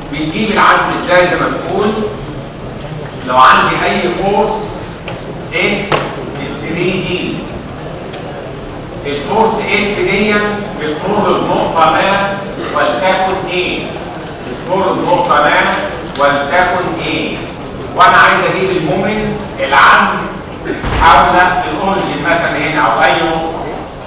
بنجيب العزم ازاي زي ما بنقول لو عندي اي فورس اف 3 دي الفورس اف دي بتمر بنقطه ما ولتكن ايه بتمر بنقطه ما ولتكن ايه وانا عايز اجيب المومنت العام حول الاوريجن مثلا هنا او اي نقطه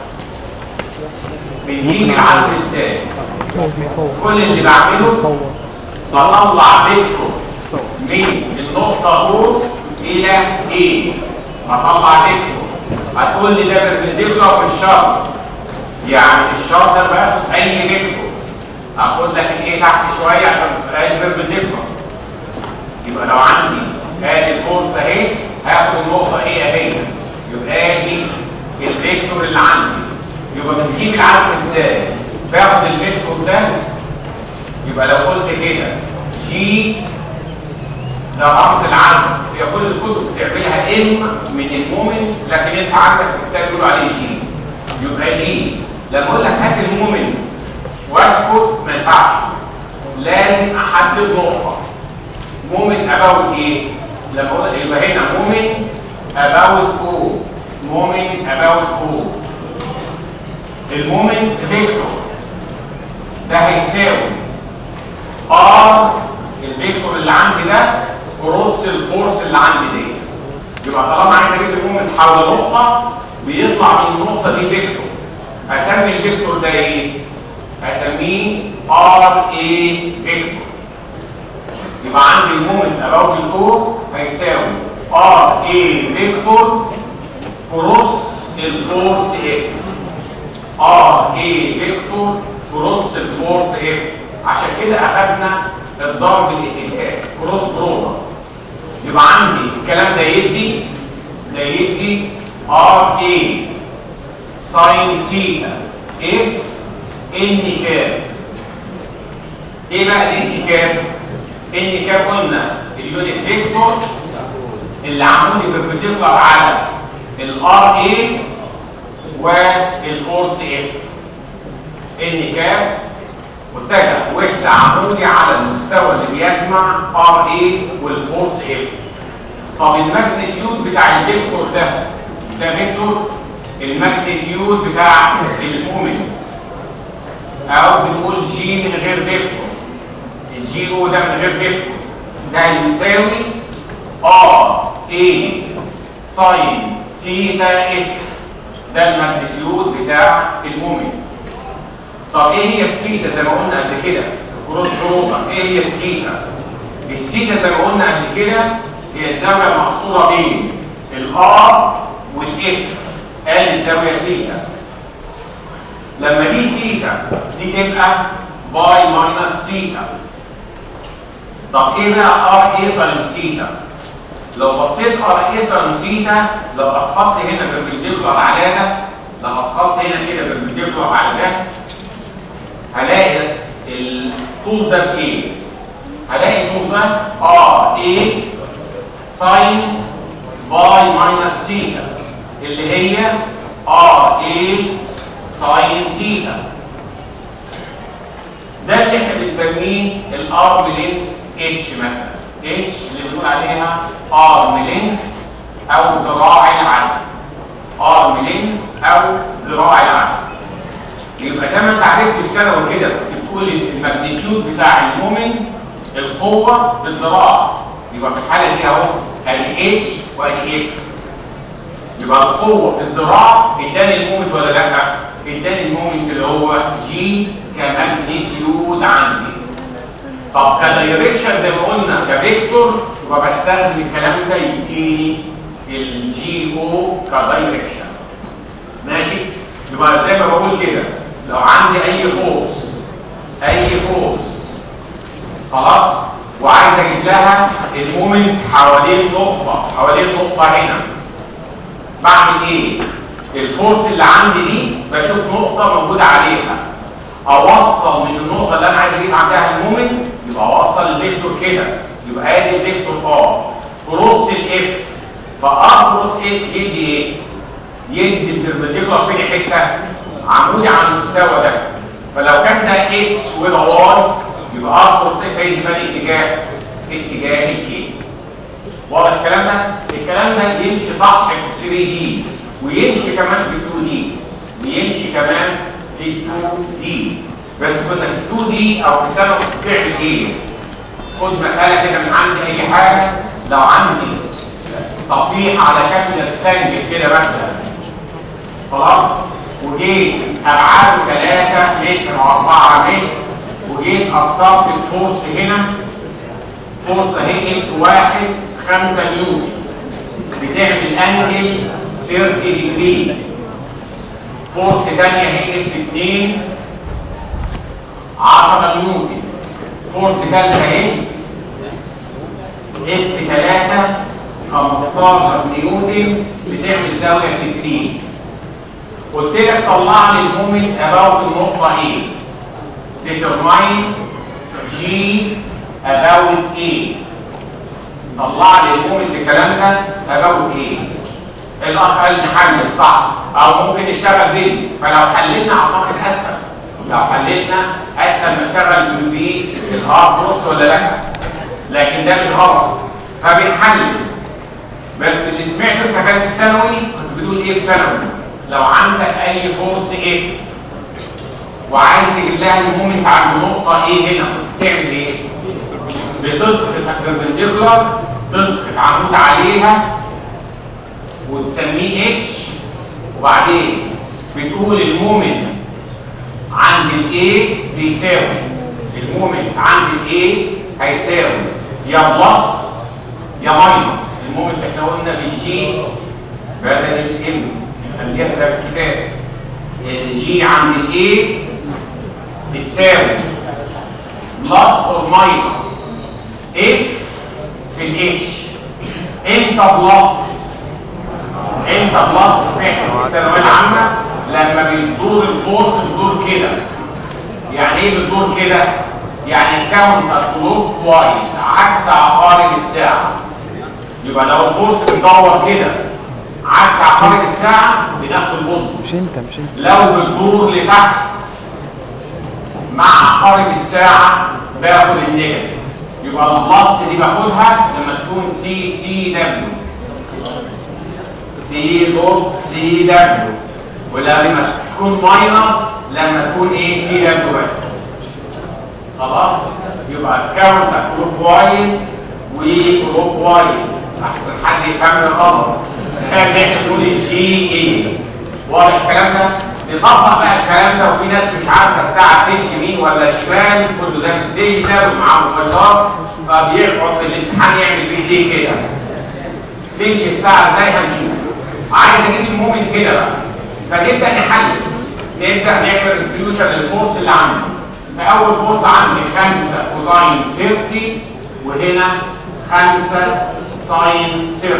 بنجيب العزم ازاي كل اللي بعمله بطلع فيكتور من النقطة O إلى A بطلع فيكتور هتقول لي ده بالفيكتور في الشرط يعني الشرط بقى أي فيكتور هاخد لك الإيه تحت شوية عشان ما تبقاش بالفيكتور يبقى لو عندي ادي الفورس اهي هاخد النقطة ايه اهي يبقى ادي الفيكتور اللي عندي يبقى بنجيب العدد ازاي باخد الفيكتور ده يبقى لو قلت كده جي ده رمز العدد هي كل الكتب بتعملها ام من المومنت لكن انت عندك في الكتاب بيقولوا عليه جي يبقى جي لما اقول لك هات المومنت واسكت ما ينفعش لازم احدد نقطه مومنت اباوت ايه لما اقول يبقى هنا مومنت اباوت او مومنت اباوت او المومنت فيكتور ده هيساوي ار الفيكتور اللي عندي ده كروس الفورس اللي عندي دي يبقى طالما عايز اجيب المومنت حول نقطه بيطلع من النقطه دي فيكتور اسمي الفيكتور ده ايه اسميه ار اي فيكتور يبقى عندي المومنت اباوت الاو هيساوي ار اي فيكتور كروس الفورس اف ار اي فيكتور كروس الفورس اف عشان كده اخدنا الضرب الاتجاه كروس برودر يبقى عندي الكلام ده يدي ده يدي ار اي ساين سيتا اف ان كام ايه بقى الان كام ان كام قلنا اليونت فيكتور اللي عمودي بيربنديكولار على الار اي والفورس اف ان كام متجه وحده عمودي على المستوى اللي بيجمع ار اي والفورس اف طب الماجنتيود بتاع الفيكتور ده ده فيكتور الماجنتيود بتاع المومنت او بنقول جي من غير فيكتور الجي او ده من غير فيكتور ده يساوي ار اي ساين سيتا اف ده الماجنتيود بتاع المومنت طب ايه هي السيتا زي ما قلنا قبل كده كروس بروطة ايه هي السيتا السيتا زي ما قلنا قبل كده هي الزاوية المقصورة بين الار والاف ادي الزاوية سيتا لما دي سيتا دي تبقى باي ماينس سيتا طب ايه بقى ار ايه ساين سيتا لو بصيت ار ايه ساين سيتا لو اسقطت هنا بالبنديكولار على ده لو اسقطت هنا كده بالبنديكولار على ده هلاقي الطول ده بايه هلاقي الطول ده ار اي ساين باي ماينس سيتا اللي هي ار اي ساين سيتا ده اللي احنا بنسميه الارم لينس اتش مثلا اتش اللي بنقول عليها ارم لينس او ذراع العزم ارم لينس او ذراع العزم يبقى زي ما انت عرفت في ثانوي كده كنت بتقول الماجنتيود بتاع المومنت القوه بالذراع يبقى في الحاله دي اهو ادي اتش وادي اف يبقى القوه بالذراع اداني المومنت ولا لا اداني المومنت اللي هو جي كماجنتيود عندي طب كدايركشن زي ما قلنا كفيكتور يبقى بستخدم الكلام ده يديني الجي او كدايركشن ماشي يبقى زي ما بقول كده لو عندي اي فورس اي فورس خلاص وعايز اجيب لها المومنت حوالين نقطه حوالين نقطه هنا بعمل ايه الفورس اللي عندي دي بشوف نقطه موجوده عليها اوصل من النقطه اللي انا عايز اجيب عندها المومنت يبقى اوصل الفيكتور كده يبقى ادي الفيكتور ار كروس الاف فار كروس اف يدي ايه يدي البربنديكولار فين حته عمودي على المستوى ده فلو كان ده اكس وده واي يبقى ار فورس اف هيدي بقى اتجاه اتجاه الكي واضح الكلام ده الكلام ده يمشي صح في 3 دي ويمشي كمان في 2 دي ويمشي كمان في 2 دي بس كنا في 2 دي او في ثانوي بتعمل ايه خد مساله كده من عندي اي حاجه لو عندي صفيحه على شكل ريكتانجل كده مثلا خلاص وجيت ابعاده 3 متر و4 متر وجيت قصرت الفورس هنا فورس اهي اف واحد 5 نيوتن بتعمل انجل 30 ديجري فورس ثانيه هي اف 2 10 نيوتن فورس ثالثه اهي اف 3 15 نيوتن بتعمل زاويه 60 قلت لك طلع لي المومنت اباوت النقطه ايه determine G about A طلع لي المومنت الكلام ده about A الاخ قال نحلل صح او ممكن نشتغل بيه فلو حللنا اعتقد اسهل لو حللنا اسهل نشتغل بيه الار فورس ولا لا لكن ده مش غلط فبنحلل بس اللي سمعته انت كان في ثانوي كنت بتقول ايه في ثانوي لو عندك اي فورس ايه وعايز تجيب لها المومنت عند نقطه ايه هنا بتعمل ايه بتسقط البربنديكولار تسقط عمود عليها وتسميه اتش وبعدين بتقول المومنت عند الاي بيساوي المومنت عند الاي هيساوي يا بلس يا ماينس المومنت احنا قلنا بالجي بدل الام خليها في الكتاب الجي عند الاي بتساوي بلس اور ماينس اف في الاتش امتى بلس امتى بلس في الثانويه العامه لما بتدور الفورس بتدور كده يعني ايه بتدور كده يعني كاونتر كلوك وايز عكس عقارب الساعه يبقى لو الفورس بتدور كده عكس عقارب الساعه بناخد البوزيتيف مش انت مش انت لو بتدور لتحت مع عقارب الساعة باخد النيجاتيف يبقى البلس دي باخدها لما تكون سي سي دبليو سي دوت سي دبليو ولما تكون ماينس لما تكون ايه سي دبليو بس خلاص يبقى الكاونتر كلوك وايز وكلوك وايز احسن حد يفهم الغلط عشان احنا نقول الجي ايه واضح الكلام ده نطبق بقى الكلام ده وفي ناس مش عارفه الساعه بتمشي يمين ولا شمال كله ده مش ديجيتال ومعاه موبايلات فبيقعد في الامتحان يعمل بايديه كده تمشي الساعه ازاي هنشوف عايز اجيب المومنت كده بقى فنبدا نحلل نبدا نعمل ريستريوشن للفورس اللي عندي فاول فورس عندي 5 كوزاين 30 وهنا 5 ساين 30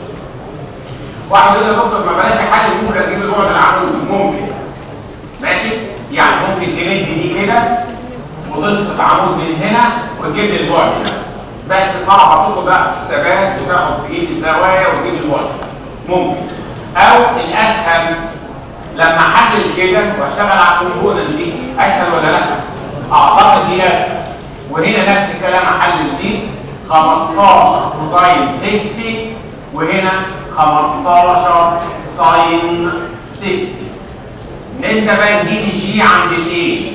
واحد يقول لي يا دكتور ما بلاش حل ممكن اجيب البعد العمودي ممكن ماشي يعني ممكن تمد دي كده وتسقط عمود من هنا وتجيب لي البعد ده بس صعب هتاخد بقى في الثبات وتاخد تجيب الزوايا وتجيب البعد ممكن او الاسهل لما احلل كده واشتغل على الكومبوننت دي اسهل ولا لا اعتقد دي اسهل وهنا نفس الكلام احلل دي 15 كوزاين 60 وهنا 15 ساين 60 نبدا بقى نجيب جي عند الايه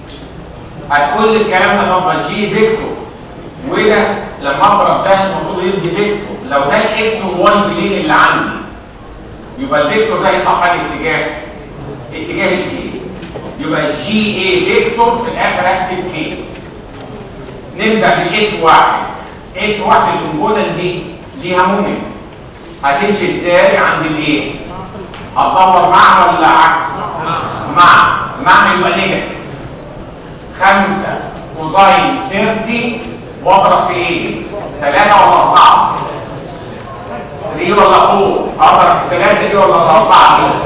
هتقول لي الكلام ده طب جي فيكتور وده لما اضرب ده المفروض يدي فيكتور لو ده الاكس والواي بلين اللي عندي يبقى الفيكتور ده يطلع في اتجاه اتجاه الكي يبقى جي اي فيكتور في الاخر اكتب كي نبدا بالاف واحد اف واحد الكومبوننت دي ليها مومنت هتمشي ازاي عند الايه هتدور مع ولا عكس مع مع يبقى نيجاتيف خمسة كوزاين 30 واضرب في ايه ثلاثة ولا أربعة 3 ولا 4 اضرب في ثلاثة دي ولا أربعة دي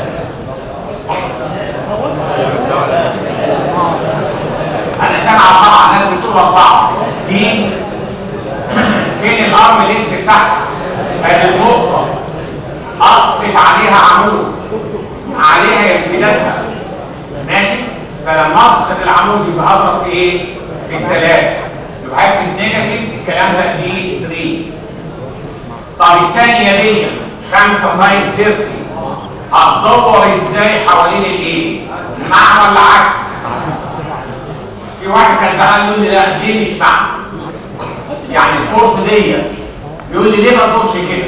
انا سامع طبعا ناس بتقول أربعة دي فين الارم لينس بتاعها هذه النقطة أسقط عليها عمود عليها امتدادها ماشي فلما أسقط العمود يبقى هضرب في إيه؟ في الكلام ده في 3 طب الثانيه دي 5 ساين سيركل هتدور ازاي حوالين الايه مع ولا عكس في واحد كان زعلان يقول لي لا دي مش مع يعني الفورس دي بيقول لي ليه ما تدورش كده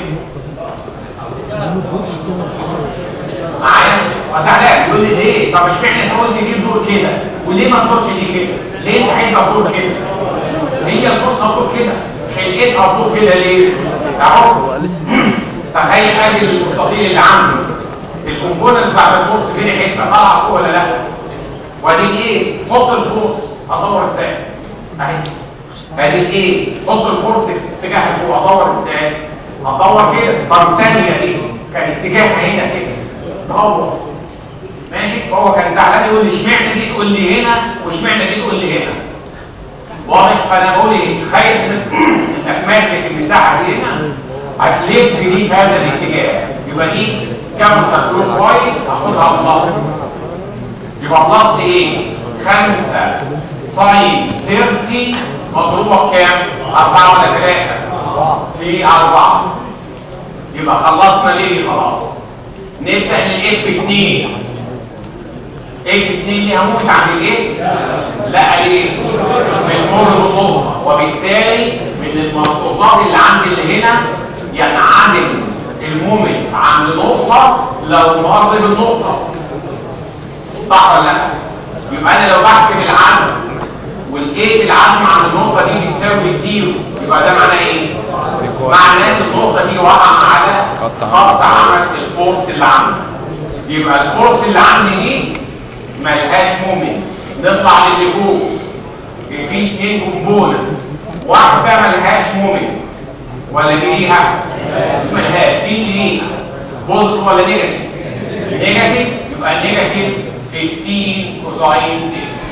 معايا وتعالى يقول لي ليه طب اشمعنى انت قلت دي تدور كده وليه ما تدورش دي كده ليه انت عايز تدور كده هي الفرصه تدور كده خلقتها تدور كده ليه اهو تخيل ادي المستطيل اللي عندي الكومبوننت بتاع الفورس فين حته طالعه فوق ولا لا ودي ايه حط الفورس ادور ازاي اهي ادي ايه حط الفورس اتجاه فوق ادور ازاي ادور كده طب الثانيه دي كان اتجاهها هنا كده دور ماشي هو كان زعلان يقول لي اشمعنى دي تقول لي هنا واشمعنى دي تقول لي هنا واضح فانا بقول ايه خايف انك ماسك المساحه دي هنا هتلف دي في هذا الاتجاه يبقى دي كام تكون كويس هاخدها بلس يبقى بلس ايه 5 ساين 30 مضروبه بكام 4 ولا 3 في 4 يبقى خلصنا ليه خلاص نبدا الاف 2 اف 2 ليها موت عند الايه لا ليه بتمر النقطه وبالتالي من المنطقات اللي عندي اللي هنا ينعدم المومنت عند نقطه لو مر بالنقطه صح ولا لا يبقى انا لو بحسب العدد والايه العدد عند النقطه دي بتساوي زيرو يبقى ده معناه ايه معناه ان النقطه دي واقعه على خط عمل الفورس اللي عندي يبقى الفورس اللي عندي دي ملهاش مومنت نطلع للي فوق في اثنين كومبوننت واحده ملهاش مومنت ولا دي ليها ملهاش دي ليها بوزيتيف ولا نيجاتيف نيجاتيف يبقى نيجاتيف 15 كوزاين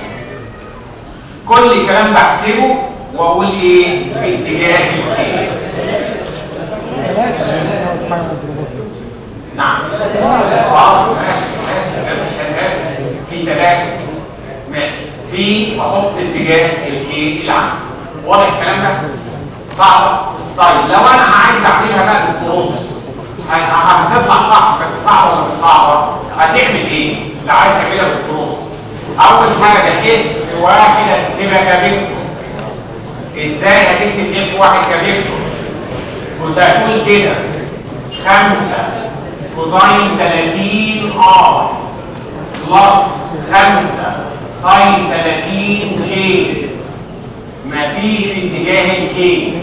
6 كل الكلام بحسبه واقول ايه في اتجاه الكي نعم خلاص في ثلاثة في احط اتجاه الكي اللي عندي واضح الكلام ده صعبة طيب لو انا عايز اعملها بقى بالكروس هتطلع صح بس صعبة ولا مش صعبة هتعمل ايه لو عايز تعملها بالكروس اول حاجة اف واحد هتكتبها كفيكتور ازاي هتكتب اف واحد كفيكتور كنت هتقول كده خمسة كوزاين 30 ار بلس خمسة ساين 30 جي مفيش في اتجاه الكي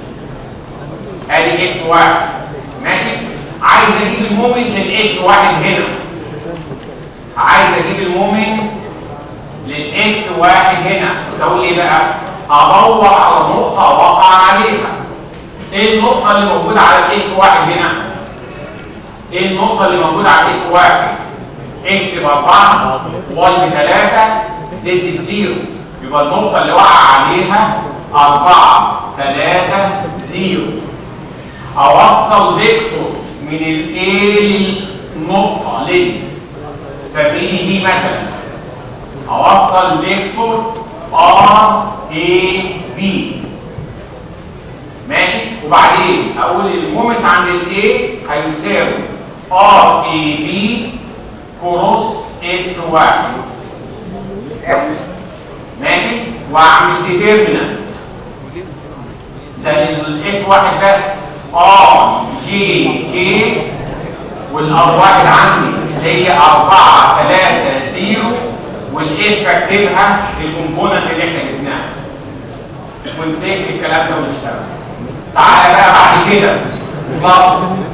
ادي اف واحد ماشي عايز اجيب المومنت للاف واحد هنا عايز اجيب المومنت للاف واحد هنا تقول لي بقى ادور على نقطه وقع عليها ايه النقطه اللي موجوده على الاف واحد هنا ايه النقطه اللي موجوده على الاف واحد اكس ب 4 واي ب 3 زد بزيرو يبقى النقطه اللي وقع عليها 4 3 0 اوصل فيكتور من الايه للنقطه ليه سميني دي مثلا اوصل فيكتور ار اي بي ماشي وبعدين اقول المومنت عند الاي هيساوي ار اي بي كروس اف واحد ماشي واعمل ديترمينانت ده الاف واحد بس ار جي كي والار واحد عندي اللي هي 4 3 0 والاف اكتبها في الكومبوننت اللي احنا جبناها ونكتب الكلام ده ونشتغل تعالى بقى بعد كده بلس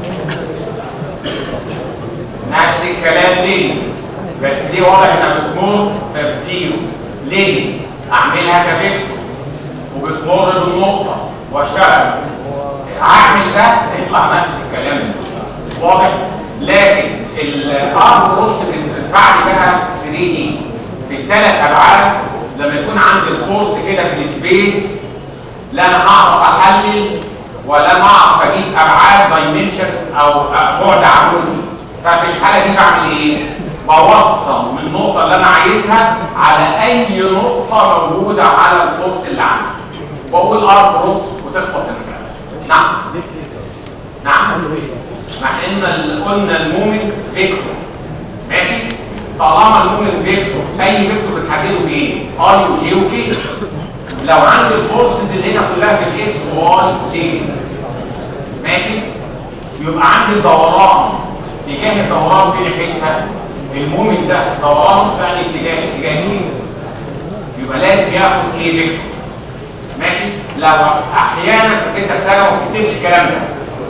نفس الكلام ليه بس دي واضح انها بتمر بزيرو ليه اعملها كفيكتور وبتمر بالنقطه واشتغل اعمل ده يطلع نفس الكلام ده واضح لكن الار بروس بتتبع لي بقى 3 دي في الثلاث ابعاد لما يكون عندي الفورس كده في السبيس لا انا هعرف احلل ولا ما اعرف اجيب ابعاد دايمنشن او بعد عمودي ففي الحاله دي بعمل ايه بوصل من النقطه اللي انا عايزها على اي نقطه موجوده على الفورس اللي عندي واقول ار بروس وتخلص المساله نعم نعم مع ان ال- قلنا المومنت فيكتور ماشي طالما المومنت فيكتور اي فيكتور بتحدده بايه اي وجي وكي لو عندي الفورسز اللي هنا كلها في الاكس واي ليه ماشي يبقى عندي الدوران اتجاه الدوران فين حتتها المومنت ده دوران في أي اتجاه اتجاه مين يبقى لازم ياخد ايه فيكتور ماشي لو احيانا كنت انت في سنه وما بتكتبش الكلام ده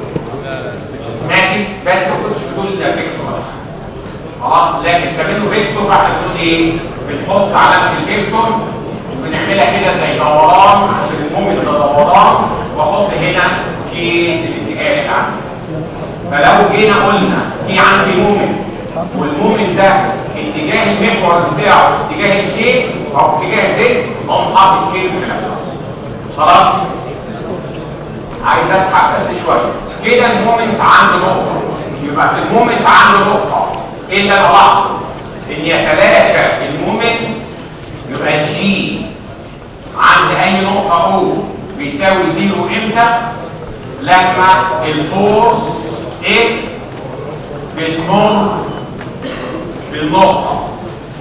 ماشي بس ما كنتش بتقول ده فيكتور ولا حاجة. خلاص لكن تعمله فيكتور فاحنا بنقول ايه بنحط علامه الفيكتور وبنعملها كده زي دوران عشان المومنت ده دوران واحط هنا في الاتجاه اللي عندي فلو جينا قلنا في عندي مومنت والمومنت ده اتجاه المحور بتاعه اتجاه الكي او اتجاه زد اقوم حاطط كي في الكلام خلاص عايز اسحب بس شويه كده المومنت عند نقطه يبقى في المومنت عند نقطه ايه اللي انا لاحظ ان يتلاشى المومنت يبقى جي عند اي نقطه او بيساوي زيرو امتى لما الفورس ايه بتمر بالنقطه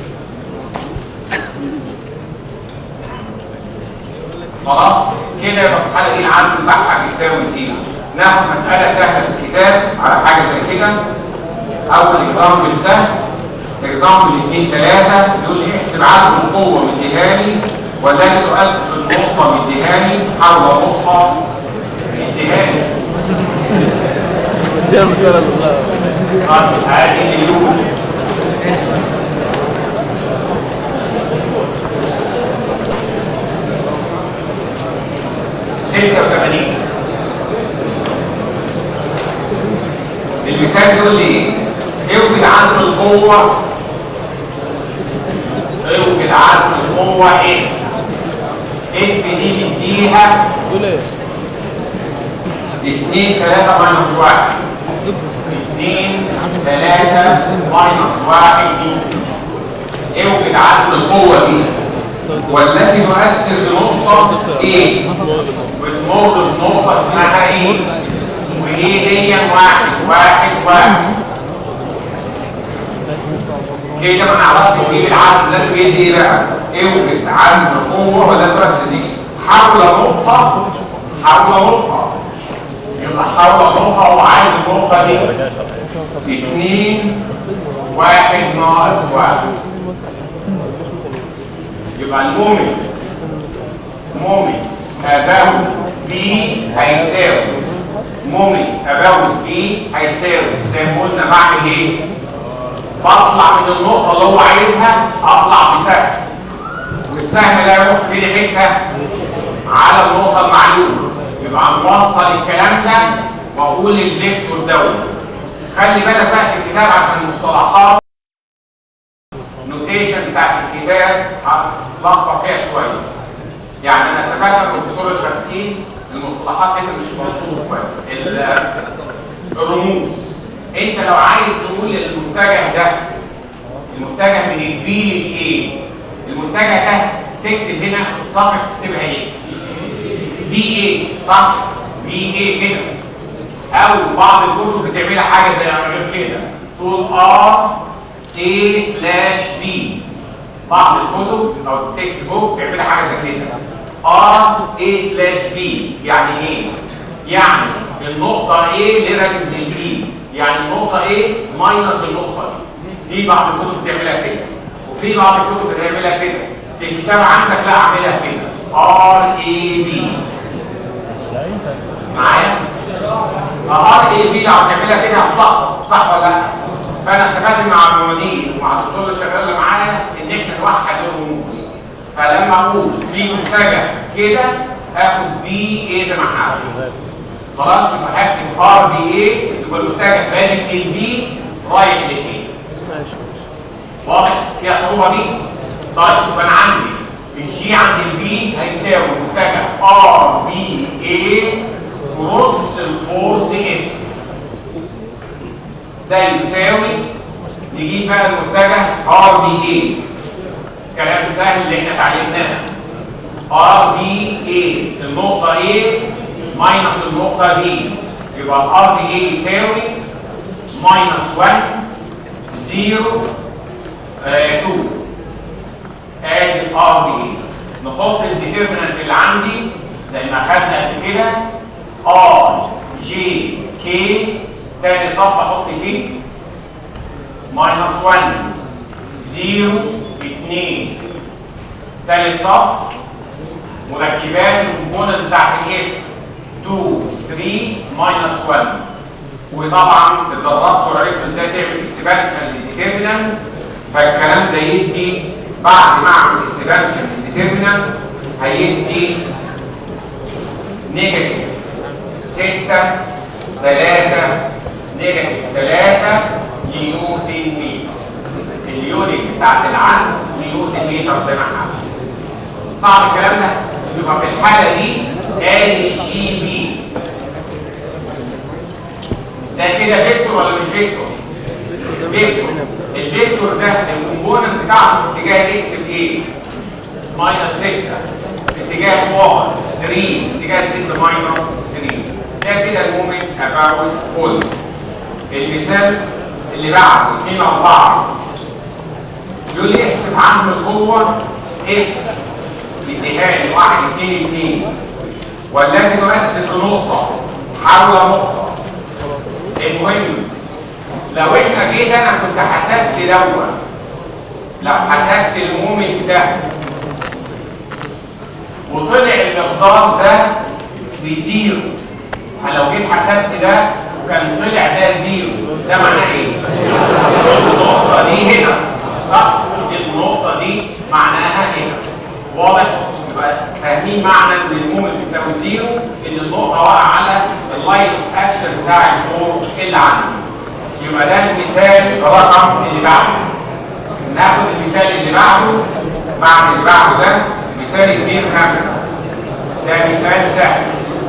خلاص كده يبقى في الحاله دي العدد بتاعها بيساوي زيرو ناخد مساله سهله في الكتاب على حاجه زي كده اول اكزامبل سهل اكزامبل 2 3 يقول لي احسب عدد القوه مديهاني والتي تؤثر النقطه مديهاني حول نقطه مديهاني دي المسألة بالله طيب هذه اليوم ستة وثمانين المثال يقول لي ايه؟ اوجد عدد القوة اوجد عدد القوة ايه؟ اف دي نديها دول ايه؟ اتنين تلاتة ماينس واحد اتنين تلاتة ماينس واحد دي اوجد عدد القوة دي والتي تؤثر بنقطة ايه بتمر بنقطة اسمها ايه وايه دي واحد واحد واحد كده ما نعرفش نجيب العدد لازم يدي ايه بقى اوجد عدد القوة ولا تؤثر دي حول نقطة حول نقطة يبقى حول نقطة وعايز النقطة دي اتنين واحد ناقص واحد يبقى المومنت مومنت about B هيساوي مومنت about B هيساوي زي ما قلنا بعمل ايه؟ بطلع من النقطة اللي هو عايزها اطلع بسهم والسهم ده يروح فين حتة على النقطة المعلومة يبقى نوصل الكلام ده واقول الفيكتور دوت خلي بالك بقى في الكتاب عشان المصطلحات النوتيشن بتاعت الكتاب هتلخبط فيها شويه يعني انا اتفقنا بالدكتور الشركيز المصطلحات هنا مش مظبوط كويس ال- الرموز انت لو عايز تقول المتجه ده المتجه من البي للايه المتجه ده تكتب هنا الصفحه تكتبها ايه بي ايه صح بي ايه كده او بعض الكتب بتعملها حاجه زي غير كده تقول ار A سلاش B بعض الكتب او التكست بوك بيعملها حاجه زي كده R A سلاش B يعني ايه؟ يعني النقطة A اللي راكب من B يعني النقطة A ماينس النقطة دي في بعض الكتب بتعملها كده وفي بعض الكتب بتعملها كده في الكتاب عندك لا اعملها كده R A B معايا؟ ار اي بي لو هتعملها كده هتلخبط صح ولا لا؟ فانا اتفقت مع المدير ومع الدكتور اللي شغال اللي معايا ان احنا نوحد الرموز فلما اقول في متجه كده هاخد بي ايه زي ما احنا عارفين خلاص يبقى هكتب ار بي ايه يبقى المتجه بادئ من البي رايح للايه ماشي واضح فيها صعوبه دي طيب يبقى انا عندي الجي عند البي هيساوي متجه ار بي اي كروس الفورس اف ده يساوي نجيب بقى المتجه ار بي اي كلام سهل اللي احنا اتعلمناه ار بي اي النقطه ايه ماينس النقطة دي يبقى الار دي ايه يساوي ماينس 1 0 2 ادي الار دي ايه نحط الديترمينانت اللي عندي زي ما خدنا قبل كده ار جي كي تاني صف احط فيه ماينس 1 0 2 تالت صف مركبات الكومبوننت بتاعت الاف 2 3 ماينس 1 وطبعا اتدربت وعرفت ازاي تعمل اكسبانشن للديترمينانت فالكلام ده يدي بعد ما اعمل اكسبانشن للديترمينانت هيدي نيجاتيف 6 3 نيجاتيف 3 نيوتن متر اليونت بتاعت العزم نيوتن متر زي ما احنا عارفين صعب الكلام ده يبقى في الحاله دي ادي جي بي ده كده فيكتور ولا مش فيكتور فيكتور الفيكتور ده الكومبوننت بتاعته في اتجاه الاكس بايه ماينس 6 في اتجاه واي 3 في اتجاه 6 ماينس 3 ده كده المومنت اباوت فول المثال اللي بعده 2 4 يقول لي احسب عزم القوه اف النهائي 1 2 2 والذي يؤثر نقطه حول نقطه المهم لو احنا جيت انا كنت حسبت دوت لو حسبت المومنت ده وطلع المقدار ده بزيرو لو جيت حسبت ده وكان طلع ده زيرو ده معناه ايه؟ النقطة دي هنا صح؟ النقطة دي معناها هنا واضح؟ يبقى فاهمين معنى ان المومنت بيساوي زيرو ان النقطة واقعة على اللاين اوف اكشن بتاع الفور اللي عندي يبقى ده المثال رقم اللي بعده ناخد المثال اللي بعده بعد اللي بعده ده مثال 2 5 ده مثال سهل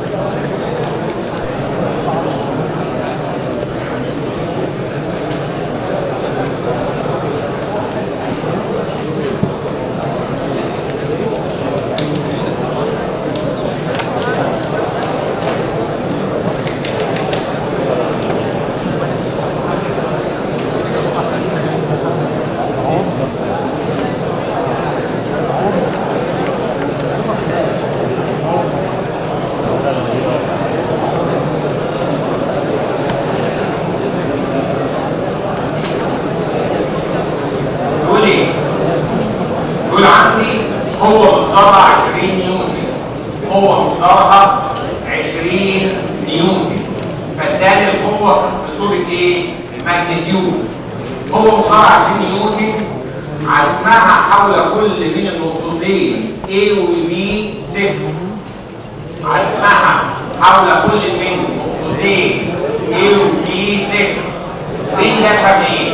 يقول ايه؟ يقول عندي قوة مقدارها 20 نيوتن قوة مقدارها 20 نيوتن فاداني القوة في صورة ايه؟ الماجنتيود قوة مقدارها 20 نيوتن عزمها حول كل من النقطتين A و B صفر عزمها حول كل من نقطتين A و B صفر مين ده فاهمين؟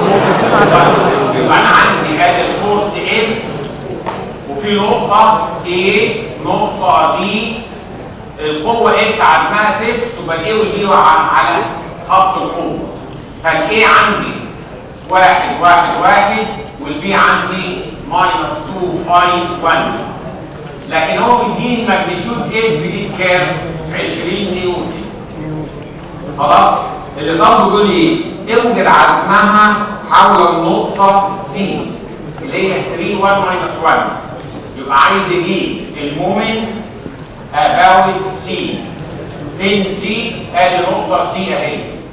يبقى انا عندي ادي الفورس اف وفي نقطة A نقطة B القوة اف عزمها صفر تبقى A والبي على خط القوة فالايه عندي واحد واحد واحد والبي عندي ماينس 2.1 لكن هو مديني ماجنتيود اف دي بكام؟ 20 نيوتن خلاص اللي طالبه يقول ايه اوجد عزمها حول النقطة سي اللي هي 3 1 ماينس 1 يبقى عايز يجيب المومنت about سي فين سي ادي نقطة سي اهي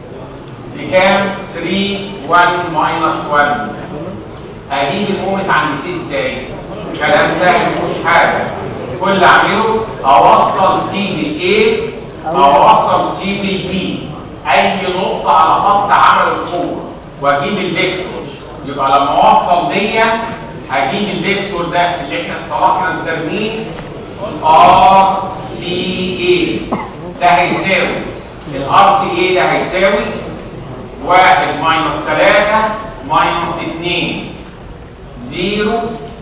بكام 3 1 ماينس 1 اجيب المومنت عند سي ازاي كلام سهل مفيهوش حاجة كل اللي اعمله اوصل سي بالاي اوصل سي بالبي اي نقطة على خط عمل القوة واجيب الفيكتور يبقى لما اوصل دي هجيب الفيكتور ده اللي احنا اصطلحنا نسميه ار سي اي ده هيساوي الار سي اي ده هيساوي واحد ماينس تلاتة ماينس اتنين زيرو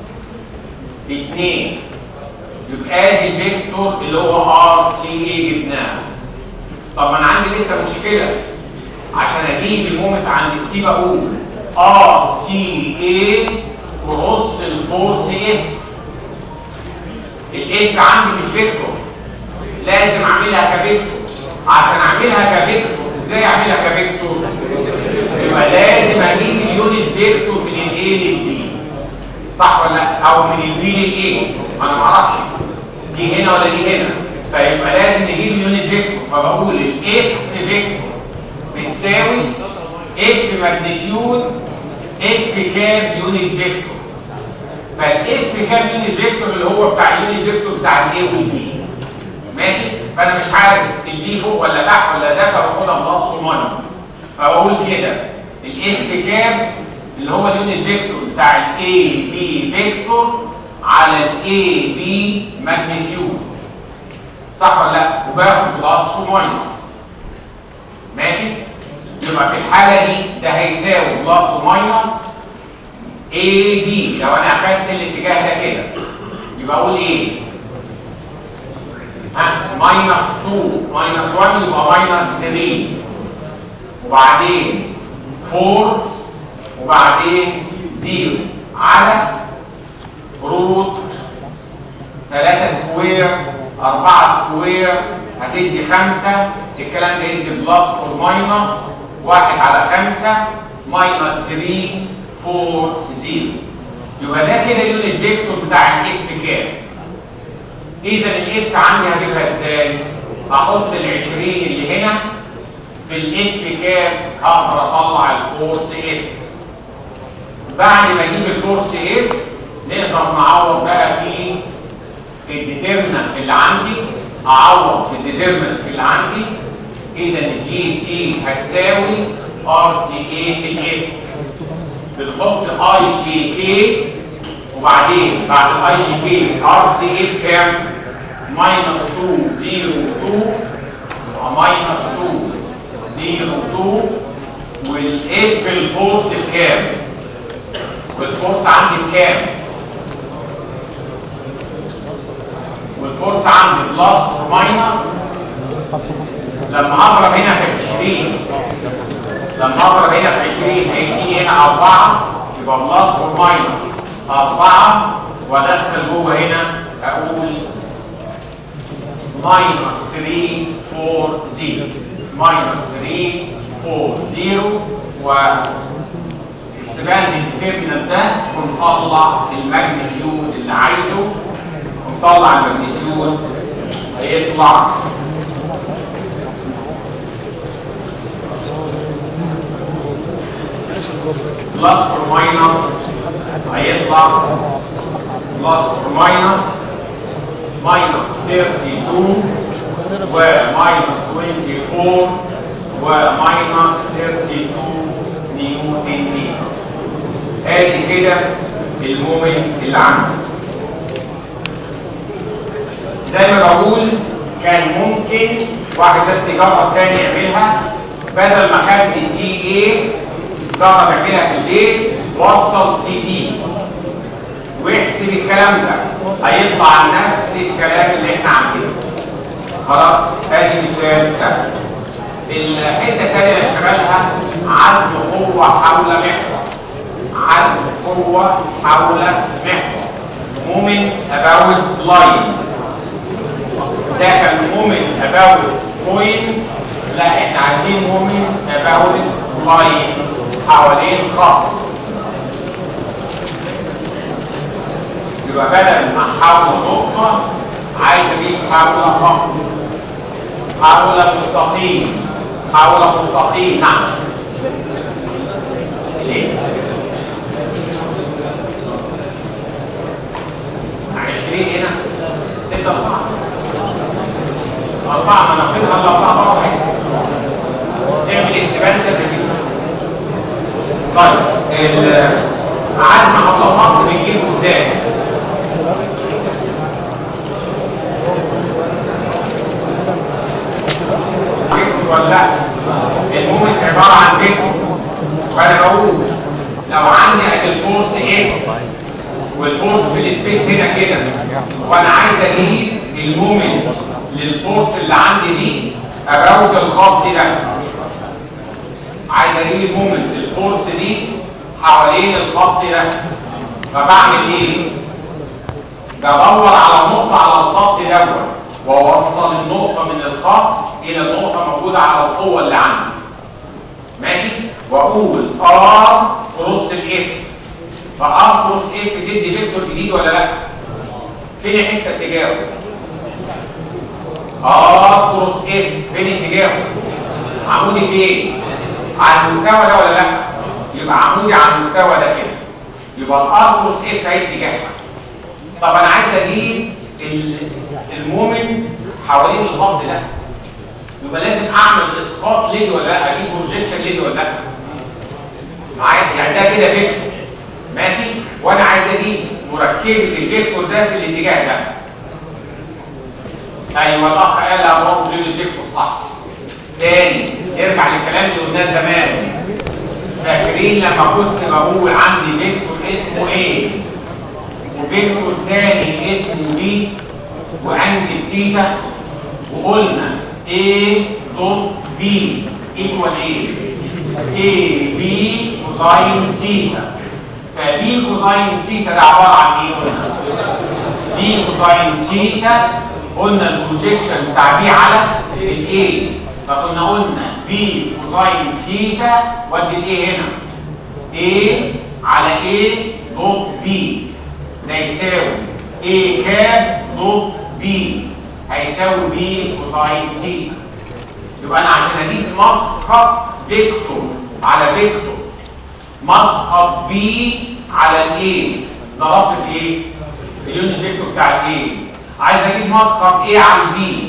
اتنين يبقى ادي الفيكتور اللي هو ار سي اي جبناه طب ما انا عندي لسه مشكله عشان اجيب المومنت عند السي بقول ار سي اي ونص الفورس اف الاف عندي مش فيكتور لازم اعملها كفيكتور عشان اعملها كفيكتور ازاي اعملها كفيكتور يبقى لازم اجيب اليونت فيكتور من الاي للبي صح ولا لا او من البي للاي انا ما اعرفش دي هنا ولا دي هنا فيبقى لازم نجيب اليونت فيكتور فبقول الاف فيكتور بتساوي اف ماجنتيود اف كام يونت فيكتور فالاف كام يونت فيكتور اللي هو بتاع اليونت فيكتور بتاع الاي والبي ماشي فانا مش عارف البي فوق ولا تحت ولا ده فباخدها بلس وماينس فبقول كده الاف كام اللي هو اليونت فيكتور بتاع الاي بي فيكتور على الاي بي ماجنتيود صح ولا لا وباخد بلس وماينس ماشي يبقى في الحاله دي ده هيساوي بلس وماينس اي بي لو انا اخدت الاتجاه ده كده يبقى اقول ايه ها ماينس 2 ماينس 1 يبقى ماينس 3 وبعدين 4 وبعدين 0 على روت 3 سكوير 4 سكوير هتدي 5 الكلام ده يدي بلس اور ماينس 1 على 5 ماينس 3 4 0 يبقى ده كده اليونت فيكتور بتاع الاف كام اذا الاف عندي هجيبها ازاي احط ال20 اللي هنا في الاف كام هقدر اطلع الفورس اف بعد ما اجيب الفورس اف نقدر نعوض بقى في الديترمنت اللي عندي اعوض في الديترمنت اللي عندي اذا الجي سي هتساوي ار سي اي في الاف بنحط اي جي كي وبعدين بعد الاي جي كي ار سي اي بكام ماينس 2 0 2 وماينس 2 0 2 والاف الفورس بكام والفورس عندي بكام والفورس عندي بلس وماينس لما اضرب هنا في 20 لما اضرب هنا في 20 هيديني هنا 4 يبقى بلس وماينس 4 وادخل جوه هنا اقول ماينس 3 4 0 ماينس 3 4 0 و استبان الديترمينال ده ونطلع الماجنتيود اللي عايزه ونطلع الماجنتيود هيطلع بلس اور ماينس هيطلع بلس اور ماينس ماينس 32 وماينس 24 وماينس 32 نيوتن متر ادي كده المومنت اللي عندي زي ما بقول كان ممكن واحد بس يجرب تاني يعملها بدل ما كان سي اي جرب يعملها في البيت وصل سي دي واحسب الكلام ده هيطلع نفس الكلام اللي احنا عاملينه خلاص ادي مثال سهل الحته الثانيه اللي شغالها عزم قوه حول محور عزم قوه حول محور مومنت اباوت لاين ده كان مومنت اباوت بوينت لا احنا عايزين مومنت اباوت لاين حوالين خط يبقى بدل ما حول نقطة عايز اجيب حول خط حول مستقيم حول مستقيم نعم ليه؟ عشرين هنا ستة أربعة أربعة ما ناخدها إلا أربعة مرة واحدة نعمل اكسبانسر نجيب طيب عدم مطلقات بنجيبه ازاي؟ ولا لا المومنت عباره عن فكر فانا بقول لو عندي الفورس ايه والفورس في السبيس هنا كده وانا عايز اجيب المومنت للفورس اللي عندي دي اباوت الخط ده عايز اجيب المومنت للفورس دي حوالين الخط ده فبعمل ايه بدور على نقطه على الخط دوت واوصل النقطه من الخط الى النقطه موجوده على القوه اللي عندي ماشي واقول ار كروس الاف فار كروس اف تدي فيكتور جديد ولا لا فين الحته اتجاهه ار كروس اف فين اتجاهه عمودي فين على المستوى ده ولا لا يبقى عمودي على المستوى ده كده يبقى الار كروس اف هي اتجاهها طب انا عايز اجيب ال- المومنت حوالين الخط ده يبقى لازم اعمل اسقاط ليدي ولا لا اجيب بروجيكشن ليدي ولا لا معايا يعني ده كده فيكتور ماشي وانا عايز اجيب مركبه الفيكتور ده في الاتجاه ده ايوه الاخ قال يا برافو جيب الفيكتور صح تاني نرجع للكلام اللي قلناه زمان فاكرين لما كنت بقول عندي فيكتور اسمه ايه وفيكتور تاني اسمه بي وانجل سيتا وقلنا A دوت B equal A A B كوزاين سيتا فبي كوزاين سيتا ده عبارة عن ايه قلنا بي كوزاين سيتا قلنا البروجيكشن بتاع بي على الاي فكنا قلنا بي كوزاين سيتا ودي الايه هنا A على A دوت B ده يساوي A كاب دوت B هيساوي B كوساين سي يبقى انا عشان اجيب مسقط فيكتور على فيكتور مسقط B على الايه ضربت ايه اليونت فيكتور بتاع الايه عايز اجيب مسقط A على البي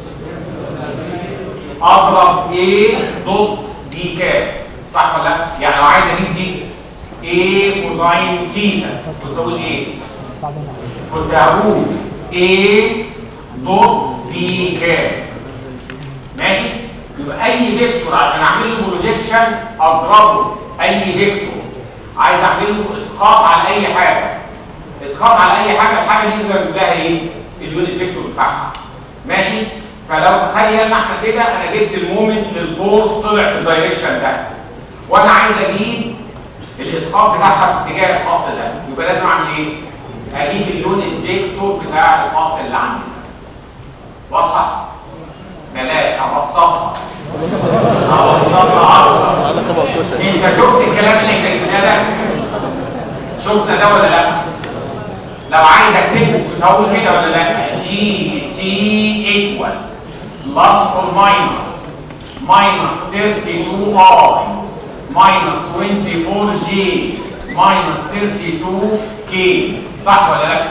اضرب A ضد B كاب صح ولا لا يعني لو عايز اجيب دي A كوساين سيتا كنت اقول ايه كنت هقول A ضد بي كام ماشي يبقى اي فيكتور عشان اعمل له بروجيكشن اضربه اي فيكتور عايز اعمل له اسقاط على اي حاجه اسقاط على اي حاجه الحاجه دي لازم لها ايه اليونت فيكتور بتاعها ماشي فلو تخيلنا احنا كده انا جبت المومنت للفورس طلع في الدايركشن ده وانا عايز اجيب الاسقاط بتاعها في اتجاه الخط ده يبقى لازم اعمل ايه اجيب اليونت فيكتور بتاع الخط اللي عندي ده واضحة؟ بلاش هبسطها هبسطها اكتر انت شفت الكلام اللي احنا جبناه ده؟ شفنا ده ولا لا؟ لو عايز اكتبه كنت هقول كده ولا لا؟ جي سي ايكوال بلس اور ماينس ماينس 32 اي ماينس 24 جي ماينس 32 كي صح ولا لا؟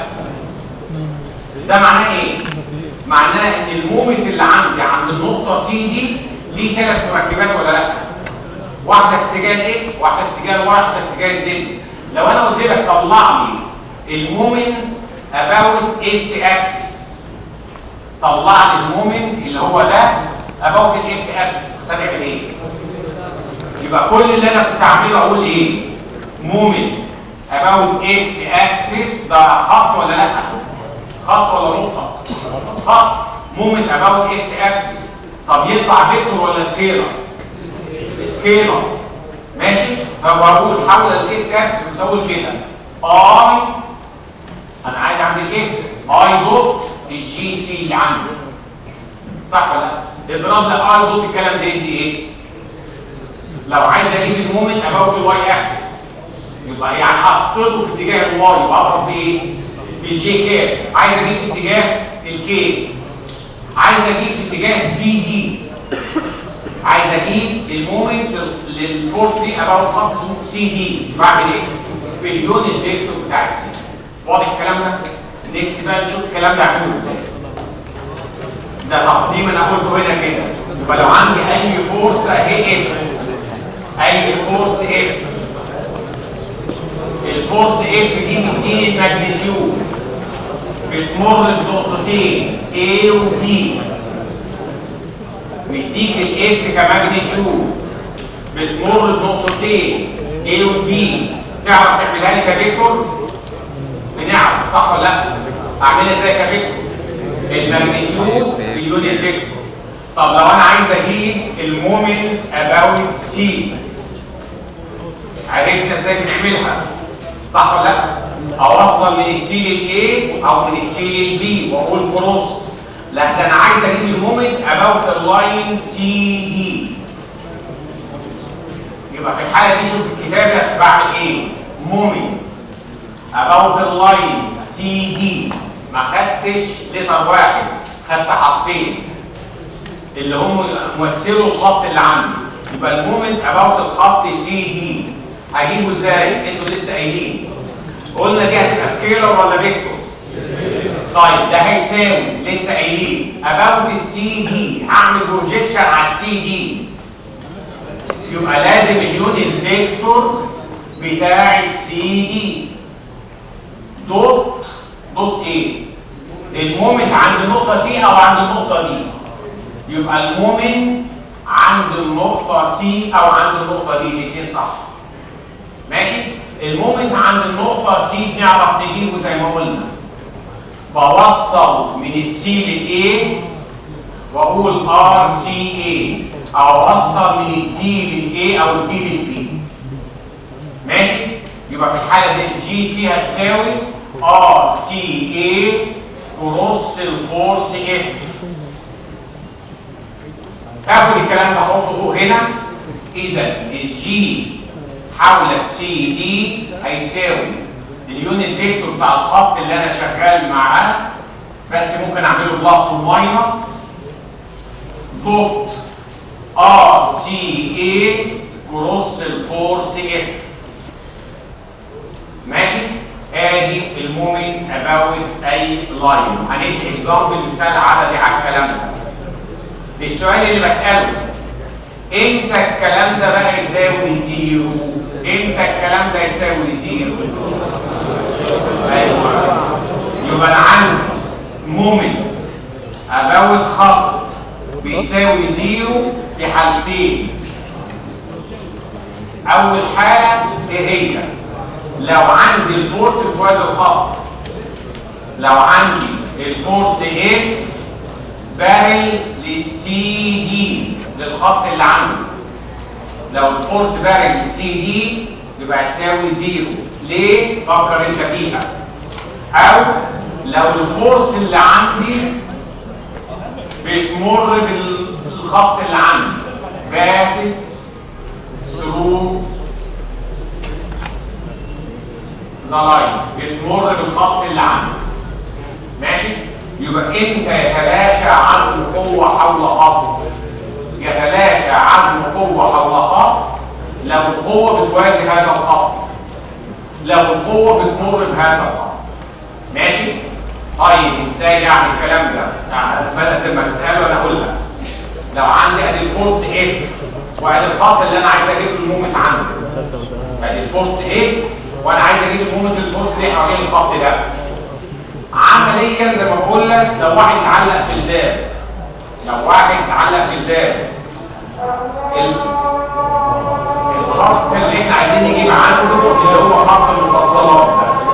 ده معناه ايه؟ معناه ان المومنت اللي عندي عند النقطة سي دي ليه ثلاث مركبات ولا لا؟ واحدة في اتجاه الاكس، واحدة في اتجاه الواي، واحدة في اتجاه الزد. لو انا قلت لك طلع لي المومنت about اكس اكسس طلع لي المومنت اللي هو ده about الاكس اكسس كنت هتعمل ايه؟ يبقى كل اللي انا كنت اعمله اقول ايه؟ مومنت about اكس اكسس ده خط ولا لا؟ خط ولا نقطة؟ خط مومنت about اكس اكسس طب يطلع فيكتور ولا سكيلر؟ سكيلر ماشي؟ فبقول حول الاكس اكسس بتقول كده اي انا عايز عند الاكس اي دوت الجي سي اللي عندي صح ولا لا؟ اضرب لي اي دوت الكلام ده يدي ايه؟ لو عايز اجيب المومنت about الواي اكسس يبقى يعني هسقطه في اتجاه الواي واضرب بايه؟ بالجي كاب عايز اجيب في اتجاه الكي عايز اجيب في اتجاه سي دي عايز اجيب المومنت للفورس دي اباوت خط اسمه سي دي بعمل ايه في اليونت فيكتور بتاع السي واضح الكلام ده نكتب بقى نشوف الكلام ده اعمله ازاي ده تقديم انا قلته هنا كده يبقى لو عندي اي فورس اهي اف اي فورس اف الفورس اف دي بتديني الماجنتيود بتمر بنقطتين A و B بيديك الاف كماجنتيود بتمر بنقطتين A و B تعرف تعملها لي كفيكتور بنعرف صح ولا لا اعملها ازاي كفيكتور الماجنتيود باليونت فيكتور طب لو انا عايز اجيب المومنت اباوت سي عرفنا ازاي بنعملها صح ولا لا اوصل من السي للاي او من السي للبي واقول كروس لا ده انا عايز اجيب المومنت about اللاين سي دي يبقى في الحاله دي شوف الكتابه بعمل ايه مومنت about اللاين سي دي ما خدتش لتر واحد خدت حرفين اللي هم ممثلوا الخط اللي عندي يبقى المومنت about الخط سي دي هجيبه ازاي انتوا لسه قايلين قلنا دي هتبقى سكيلر ولا فيكتور طيب ده هيساوي لسه قايلين about السي دي هعمل بروجيكشن على السي دي يبقى لازم اليونت فيكتور بتاع السي دي دوت دوت ايه المومنت عند النقطة سي او عند النقطة دي يبقى المومنت عند النقطة سي او عند النقطة دي الاثنين صح ماشي المومنت عند النقطة سي بنعرف نجيبه زي ما قلنا بوصل من السي للايه واقول ار سي اي او اوصل من الدي للايه او الدي للبي ماشي يبقى في الحالة دي جي سي هتساوي ار سي اي كروس الفورس اف اخد الكلام ده احطه هنا اذا الجي حول السي دي هيساوي اليونت فيكتور بتاع الخط اللي انا شغال معاه بس ممكن اعمله بلس وماينس دوت ار سي اي كروس الفورس اف ماشي ادي المومنت اباوت اي لاين هندي اكزامبل مثال عددي على الكلام ده السؤال اللي بساله امتى الكلام ده بقى يساوي زيرو امتى الكلام ده يساوي زيرو ايوه يبقى انا عندي مومنت اباوت خط بيساوي زيرو في حالتين اول حاله ايه هي لو عندي الفورس في هذا الخط لو عندي الفورس ايه بارل للسي دي للخط اللي عندي لو الفورس بارل للسي دي يبقى هتساوي زيرو ليه فكر انت فيها او لو الفورس اللي عندي بتمر بالخط اللي عندي باسس ثرو ذا لاين بتمر بالخط اللي عندي ماشي يبقى انت يتلاشى عزم قوه حول خط يتلاشى عزم قوه حول خط لو القوه بتواجه هذا الخط لو القوه بتمر بهذا الخط ماشي طيب ازاي يعني الكلام ده يعني بدات لما تساله انا اقول لك لو عندي ادي الفورس اف وادي الخط اللي انا عايز اجيب له المومنت عنده ادي الفورس اف وانا عايز اجيب المومنت الفورس دي حوالين الخط ده عمليا زي ما بقول لك لو واحد اتعلق في الباب لو واحد اتعلق في الباب الخط اللي احنا عايزين نجيب عنده اللي هو خط المفصلات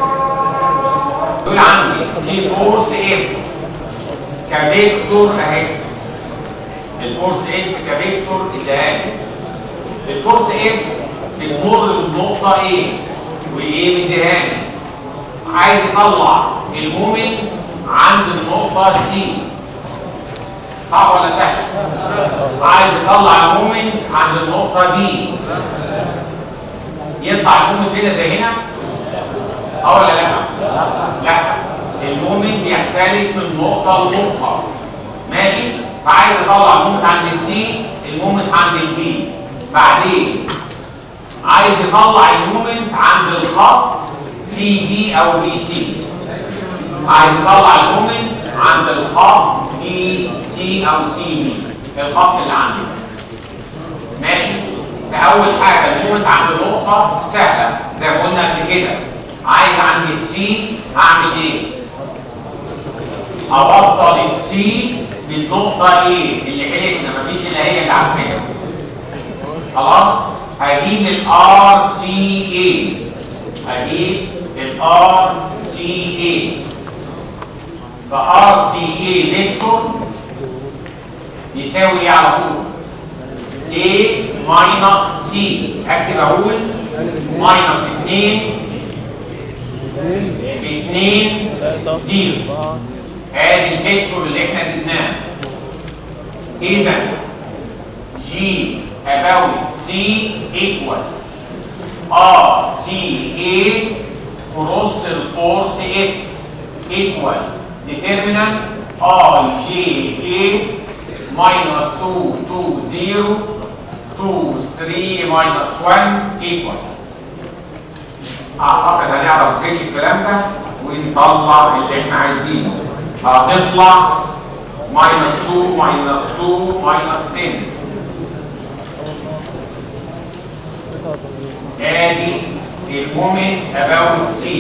دول عندي دي فورس اف كفيكتور اهي الفورس اف كفيكتور اداني الفورس اف بتمر بالنقطه ايه وايه مديهاني عايز يطلع المومنت عند النقطه سي صعب ولا سهل عايز يطلع المومنت عند النقطه دي يطلع المومنت هنا زي هنا اه ولا لا لا المومنت يختلف من نقطه لنقطه ماشي فعايز اطلع المومنت عند السي المومنت عند البي بعدين عايز يطلع المومنت عند الخط سي دي او بي سي عايز يطلع المومنت عند الخط بي سي او سي بي الخط اللي عندي ماشي فاول حاجه المومنت عند النقطه سهله زي ما قلنا قبل كده عايز عند السي اعمل ايه اوصل السي بالنقطه ايه اللي حلتنا مفيش الا هي اللي عارفينها خلاص هجيب الار سي اي هجيب الار سي اي فار سي اي فيكتور يساوي ايه على طول A ماينس سي اكتب اقول ماينس 2 2 0 ادي الفيكتور اللي احنا جبناه اذا جي about c equal r c a cross الفورس f equal determinant i j k minus 2 2 0 2 3 minus 1 equal اعتقد هنعرف نفك الكلام ده ونطلع اللي احنا عايزينه هتطلع minus 2 minus 2 minus 10 ادي المومنت about C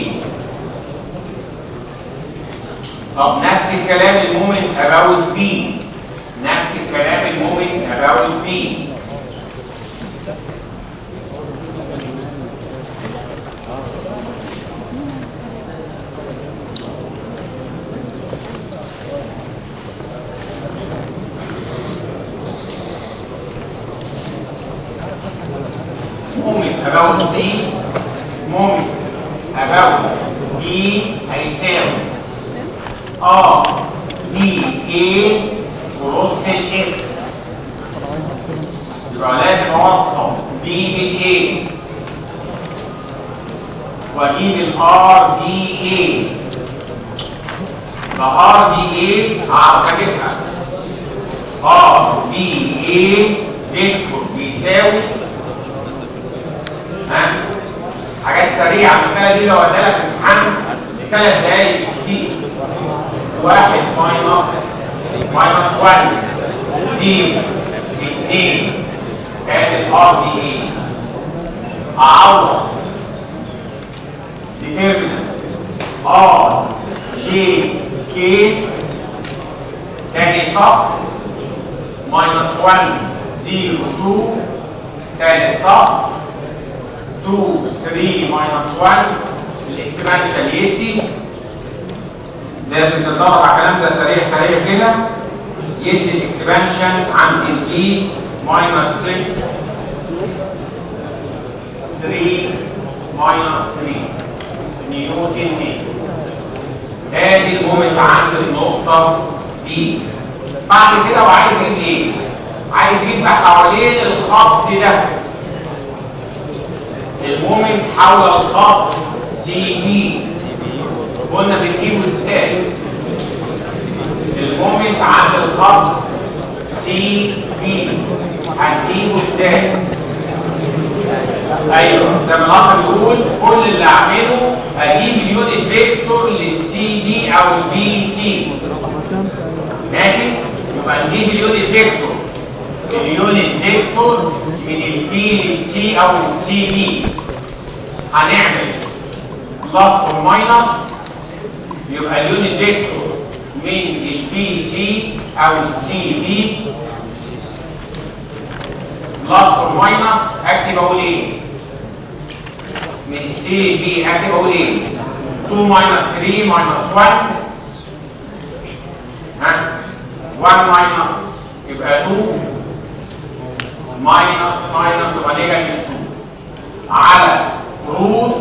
طب نفس الكلام المومنت about B نفس الكلام المومنت about B moment about D moment about B هيساوي اه دي A ونص ال F يبقى لازم اوصل B بال A واجيب ال R دي A فR دي A هعرف اجيبها R دي A فيكتور بيساوي ها حاجات سريعه المساله دي لو ادالك امتحان ثلاث دقايق كتير واحد ماينس ماينس 1 زيرو اثنين ادي الار دي اي اعوض ديترمينانت ار جي كي تاني صح ماينس 1 زيرو 2 تالت صح 2 3 minus 1 الاكسبانشن يدي لازم تتدرب على الكلام ده سريع سريع كده يدي الاكسبانشن عند البي minus 6 3 minus 3 نيوتن دي ادي المومنت عند النقطة دي بعد كده وعايز يجيب ايه؟ عايز يبقى حوالين الخط ده المومنت حول الخط سي بي قلنا بنجيبه ازاي المومنت عند الخط سي بي هنجيبه ازاي ايوه زي ما الاخر بيقول كل اللي اعمله اجيب اليونت فيكتور للسي بي او البي سي ماشي يبقى نجيب اليونت فيكتور اليونت فيكتور من البي للسي او السي بي هنعمل بلس اور ماينس يبقى اليونت فيكتور من البي سي او السي بي بلس اور ماينس اكتب اقول ايه من السي بي اكتب اقول ايه 2 ماينس 3 ماينس 1 ها 1 ماينس يبقى 2 ماينس ماينس يبقى نيجاتيف 2 على روت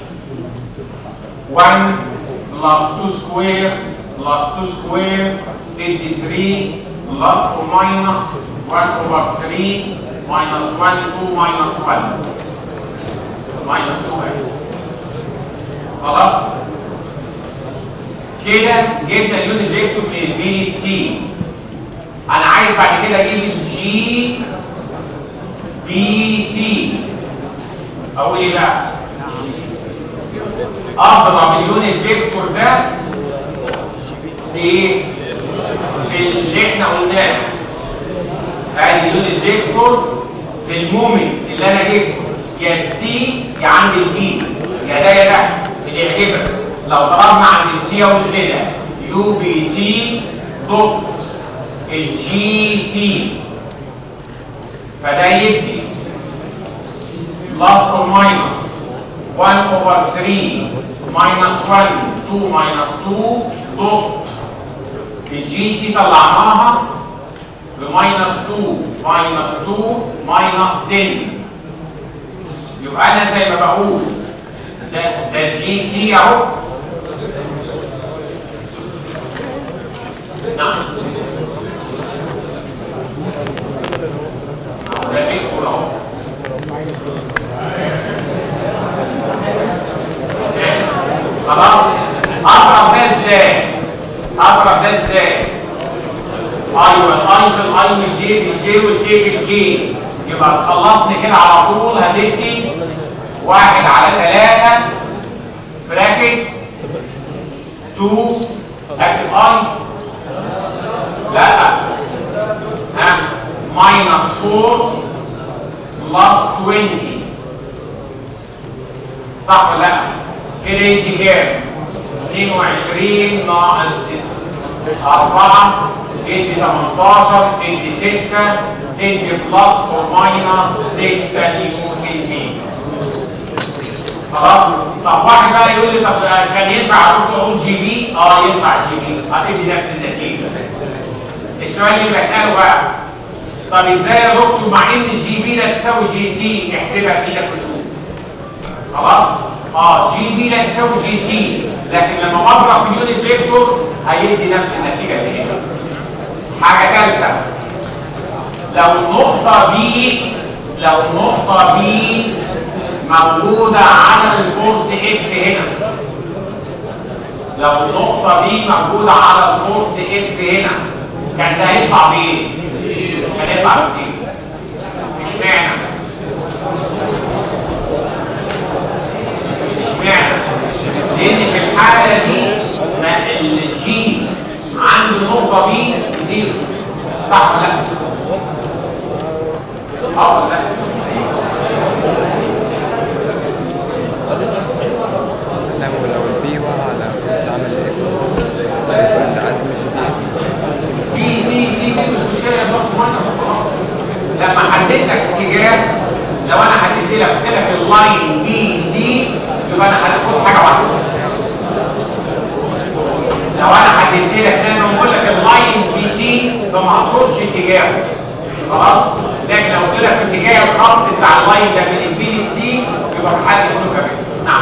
1 بلس 2 سكوير بلس 2 سكوير تدي 3 بلس او ماينس 1 اوفر 3 ماينس 1 2 ماينس 1 ماينس 2 اس خلاص كده جبنا اليونت فيكتور من البي للسي انا عايز بعد كده اجيب الجي بي سي اقول ايه بقى اضرب اليونت فيكتور ده في في اللي احنا قلناه ادي اليونت فيكتور في المومنت اللي انا جبته يا السي يا عند البي يا ده يا ده اللي يعجبك لو ضربنا عند السي اقول كده يو بي سي دوت الجي سي فده يدي بلس اور ماينس 1 اوفر 3 ماينس 1 2 ماينس 2 دوت الجي سي طلعناها بماينس 2 ماينس 2 ماينس 10 يبقى انا زي ما بقول ده ده الجي سي اهو نعم أهو ده بيكتور اهو خلاص اضرب ده ازاي اضرب ده ازاي ايوه الاي في الاي والجي بالجي والكي بالكي يبقى خلصني كده على طول هتدي واحد على ثلاثة براكت 2 اكتب اي لا ها ماينس 4 بلس 20 صح ولا لا كده يدي كام 22 ناقص 4 يدي 18 يدي 6 تدي بلس اور ماينس 6 نيوتن متر خلاص طب واحد بقى يقول لي طب كان ينفع اروح اقول جي بي اه ينفع جي بي هتدي نفس النتيجه السؤال اللي بساله بقى طب ازاي يا دكتور مع ان جي بي لا تساوي جي سي نحسبها كده كسوف خلاص اه جي بي لا تساوي جي سي لكن لما بضرب في اليونت فيكتور هيدي نفس النتيجه اللي هنا حاجه ثالثه لو النقطه بي لو النقطه بي موجوده على الفورس اف هنا لو النقطه بي موجوده على الفورس اف هنا كان ده هيطلع بايه كان هيطلع بزيرو اشمعنى اشمعنى لان في الحاله دي ما الجي عند النقطه بي زيرو صح ولا لا اه ولا لا لا ولو البي وقع على تعمل ايه؟ يبقى العزم مش بيس في في في في مش مشكله بس وانا لما حددت لك اتجاه لو انا حددت لك قلت لك اللاين بي سي يبقى انا هتاخد حاجه واحده لو انا حددت لك انا بقول لك اللاين بي سي فما اقصدش اتجاهه خلاص لكن لو قلت لك اتجاه الخط بتاع اللاين ده من البي للسي يبقى في حاله يكون كمان نعم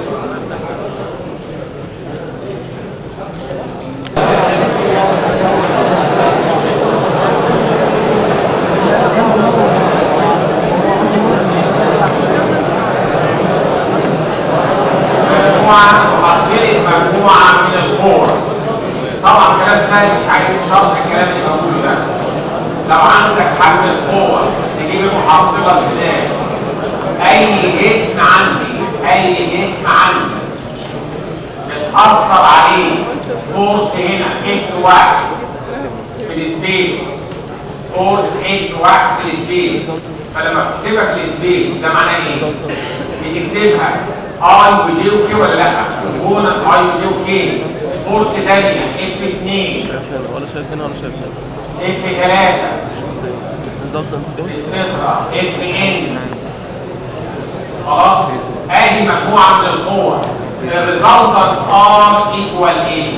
مجموعة مقدرة مجموعة من الكور طبعا كلام سهل مش عايز شرح الكلام اللي بقوله ده لو عندك حجم القوة تجيب المحصلة ازاي اي جسم عندي اي جسم عندي بتأثر عليه فورس هنا اف واحد في السبيس فورس اف واحد في السبيس فلما بتكتبها في السبيس ده معناه ايه؟ بتكتبها اي وجي وكي ولا لا؟ كومبوننت اي وجي وكي فورس ثانية اف 2 ولا شايف هنا ولا شايف هنا اف 3 بالظبط انت كده صفر اف ان خلاص ادي مجموعه من القوى الريزلتنت ار ايكوال ايه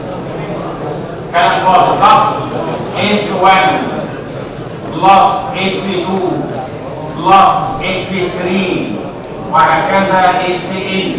كلام فاضي صح اف 1 بلس اف 2 بلس اف 3 وهكذا اف ان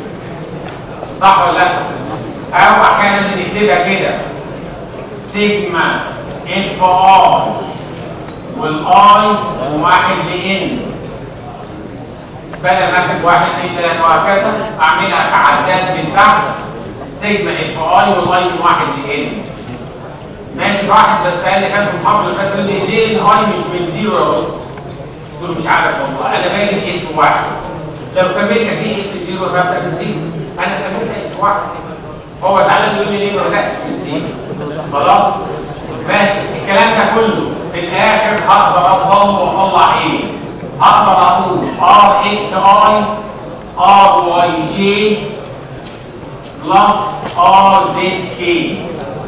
صح ولا لا او احيانا بنكتبها كده سيجما اف ار والاي واحد لان بدل ما اكتب واحد اثنين ثلاثه وهكذا اعملها كعداد من تحت سيجما اف اي والاي من واحد لان ماشي واحد بس قال لي كان في المحاضره اللي فاتت لي ليه الاي مش من زيرو يا دكتور؟ قلت له مش عارف والله انا باجي اف واحد لو سميتها دي اف زيرو فابدا من زيرو انا سميتها اف واحد هو تعالى يقول لي ليه ما بداتش من زيرو خلاص ماشي الكلام ده كله في الاخر هقدر اوصل له واطلع ايه هقدر اقول ار اكس اي ار واي جي بلس ار زد كي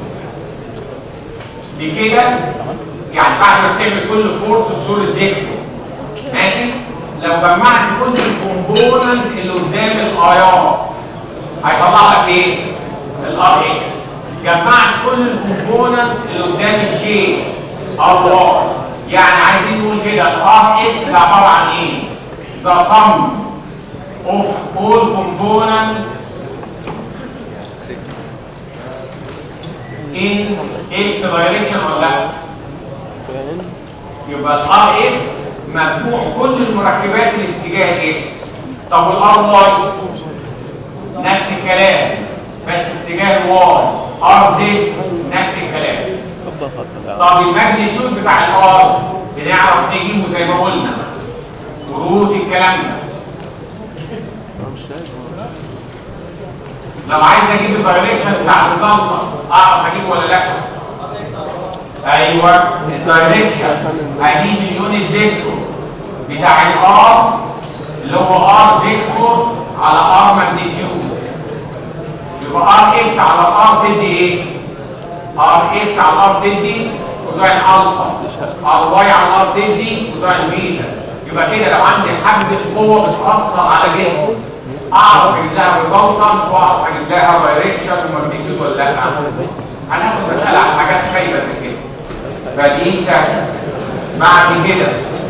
بكده يعني بعد ما بتعمل كل فورس بصوره زيكتو ماشي لو جمعت كل الكومبوننت اللي قدام الايار هيطلع لك ايه الار اكس جمعت كل الكومبوننت اللي قدام الشيء ار واي يعني عايزين نقول كده الار اكس ده عباره عن ايه the sum of all components ان اكس دايركشن ولا لا كان يبقى الار اكس مجموع كل المركبات اللي في اتجاه اكس طب والار واي نفس الكلام بس في اتجاه الواي ار زد نفس الكلام خط خط طب الماجنتيود بتاع الار بنعرف نجيبه زي ما قلنا وروت الكلام ده مش شايف لو عايز اجيب الدايركشن بتاع الزلطه اعرف اجيبه ولا لا ايوه الدايركشن هجيب اليونت فيكتور بتاع الار اللي هو ار فيكتور على ار ماجنتيود يبقى ار اكس على ار تدي ايه ار اكس على ار تدي كوزين الفا ار واي على ار تدي كوزين بيتا يبقى كده لو عندي حجم القوه بتاثر على جسم اعرف اجيب لها ريزلتنت واعرف اجيب لها دايركشن وماجنتيود ولا لا هناخد مساله عن حاجات خايبه زي كده فدي سهله بعد كده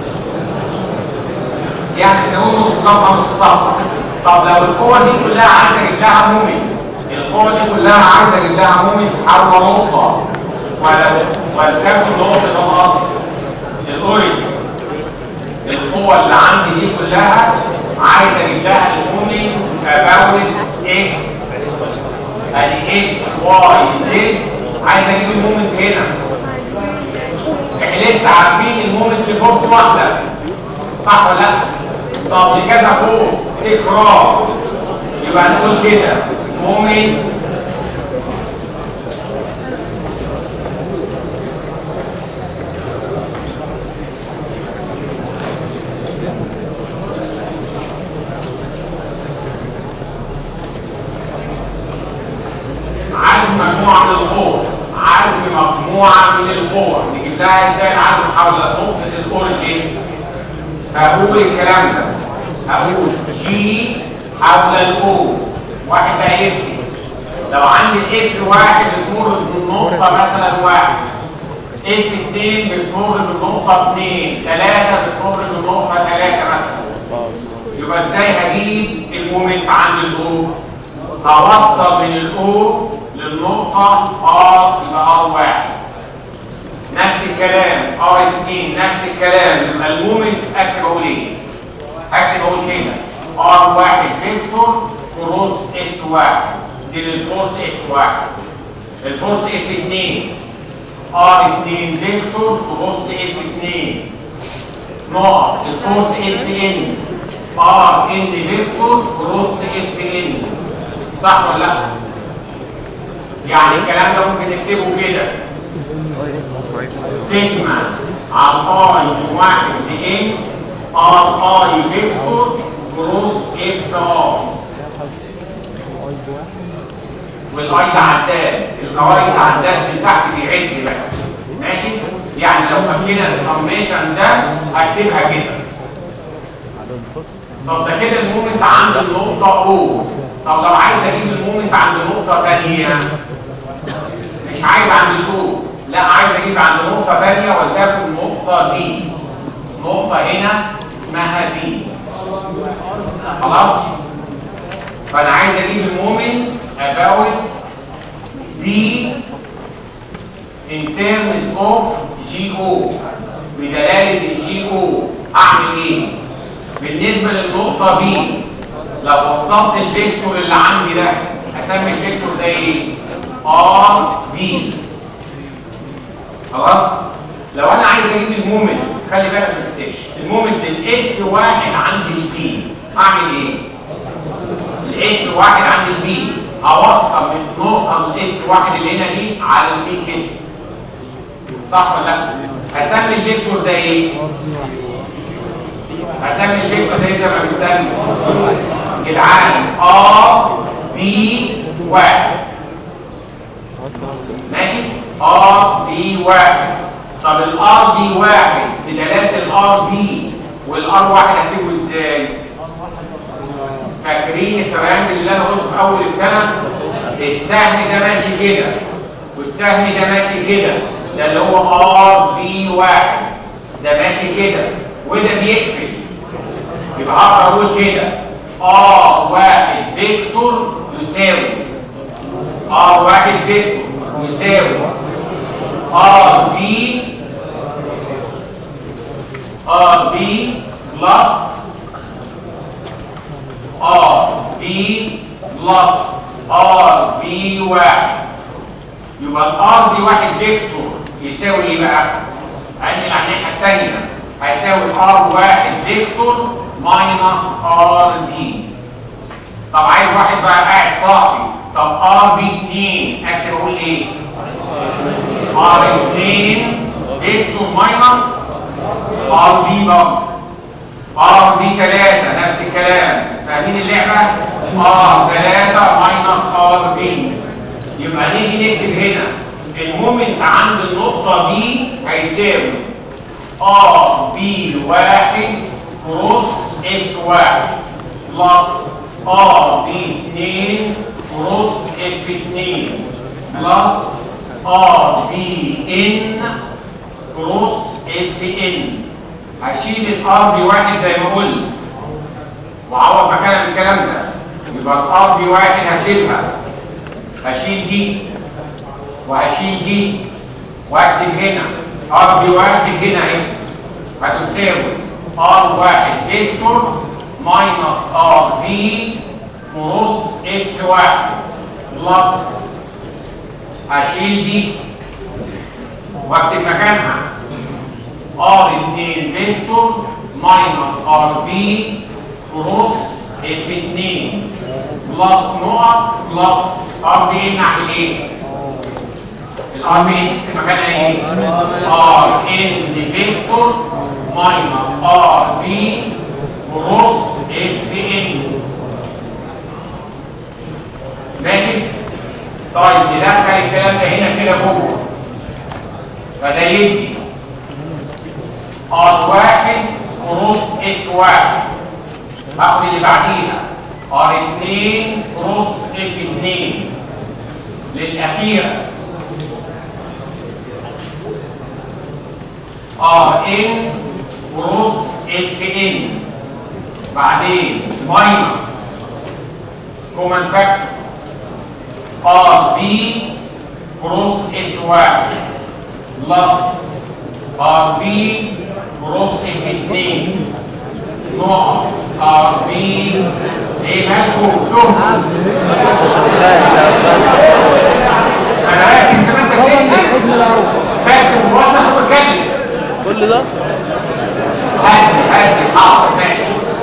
يعني نقول نص صفحه نص صفحه طب لو القوه دي كلها عايز اجيب لها مومنت القوه دي كلها عايز اجيب لها مومنت حرب نقطه ولو ولتكن نقطه الاصل الاوريجن القوة اللي عندي دي كلها عايز اجيب لها المومنت اباوت اكس ادي اكس واي زد عايز اجيب المومنت هنا احنا لسه عارفين المومنت في فورس واحدة صح ولا لا؟ طب دي كذا فورس تكرار يبقى نقول كده مومنت عزم مجموعة من القوة عزم مجموعة من القوة نجيب لها ازاي العزم حول نقطة الاوريجين هقول الكلام ده هقول جي حول القوة واحد بقى اف لو عندي الاف واحد بتمر بالنقطة مثلا واحد اف اتنين بتمر بالنقطة اتنين ثلاثة بتمر بالنقطة ثلاثة مثلا يبقى ازاي هجيب المومنت عند الاو هوصل من الاو للنقطة ار يبقى ار واحد نفس الكلام ار اتنين نفس الكلام يبقى المومنت اكتب اقول ايه اكتب اقول كده ار واحد فيكتور كروس اف واحد دي للفورس اف واحد الفورس اف اتنين ار اتنين فيكتور كروس اف اتنين نقط الفورس اف ان ار ان فيكتور كروس اف ان صح ولا لا يعني الكلام ده ممكن نكتبه كده سيجما على اي واحد ان ار اي فيكتور كروس اف ار والاي ده عداد الاي ده عداد من تحت بيعد بس ماشي يعني لو فكينا السميشن ده هكتبها كده طب ده كده المومنت عند النقطة او طب لو عايز اجيب المومنت عند نقطة تانية مش عايز عند الاو لا عايز اجيب عند نقطة تانية ولتكن نقطة بي نقطة هنا اسمها بي خلاص فانا عايز اجيب المومنت about بي in terms of GO بدلالة الجي او اعمل ايه بالنسبة للنقطة بي لو وصلت الفيكتور اللي عندي ده هسمي الفيكتور ده ايه ار بي خلاص لو انا عايز اجيب المومنت خلي بالك ما تكتبش المومنت الاف واحد عند البي اعمل ايه الاف واحد عند البي اوصل من نقطه من الاف واحد اللي هنا دي على البي كده صح ولا لا هسمي الفيكتور ده ايه هسمي الفيكتور ده زي ما بنسمي جدعان ار بي واحد ماشي ار بي واحد طب الار بي واحد بدلالة الار بي والار واحد هكتبه ازاي فاكرين التريانجل اللي انا قلته في اول السنه السهم ده ماشي كده والسهم ده ماشي كده ده اللي هو ار بي واحد ده ماشي كده وده بيقفل يبقى اقدر اقول كده ار واحد فيكتور يساوي ار واحد فيكتور يساوي ار بي ار بي بلس ار بي بلس ار بي واحد يبقى الار دي واحد فيكتور يساوي ايه بقى؟ عندي على الناحيه الثانيه هيساوي ار واحد فيكتور ماينس ار دي طب عايز واحد بقى قاعد صاحي طب ار بي 2 اكتب اقول ايه؟ ار 2 فيكتور ماينس ار بي برضه ار بي 3 نفس الكلام فاهمين اللعبه؟ ار 3 ماينس ار بي يبقى نيجي نكتب هنا المومنت عند النقطة بي هيساوي ار بي واحد كروس اف واحد بلس ار بي اتنين كروس اف اتنين بلس ار بي ان كروس اف ان هشيل الار بي واحد زي ما قلت وعوض مكانها بالكلام ده يبقى الار بي واحد هشيلها هشيل دي وهشيل دي واكتب هنا ار بي واحد هنا اهي هتساوي ار واحد فيكتور ماينس ار بي كروس اف واحد بلس هشيل دي واكتب مكانها ار اتنين فيكتور ماينس ار بي كروس اف اتنين بلس نقط بلس ار بي ناحية ايه؟ الار بي في مكانها ايه؟ ار ان فيكتور ماينس ار بي كروس اف ان ماشي؟ طيب ندخل الكلام ده هنا كده جوه فده يدي ار واحد كروس اف واحد هاخد اللي بعديها ار 2 كروس اف 2 للاخيره ار ان كروس اف ان بعدين ماينس كومن فاكتور ار بي كروس اف 1 بلس ار بي كروس اف 2 نقط ار بي ايه مالكم تهمة شغال شغال انا عارف انت ما انت بتكتب فاكر وصل بتكلم كل ده هادي هادي حاضر ماشي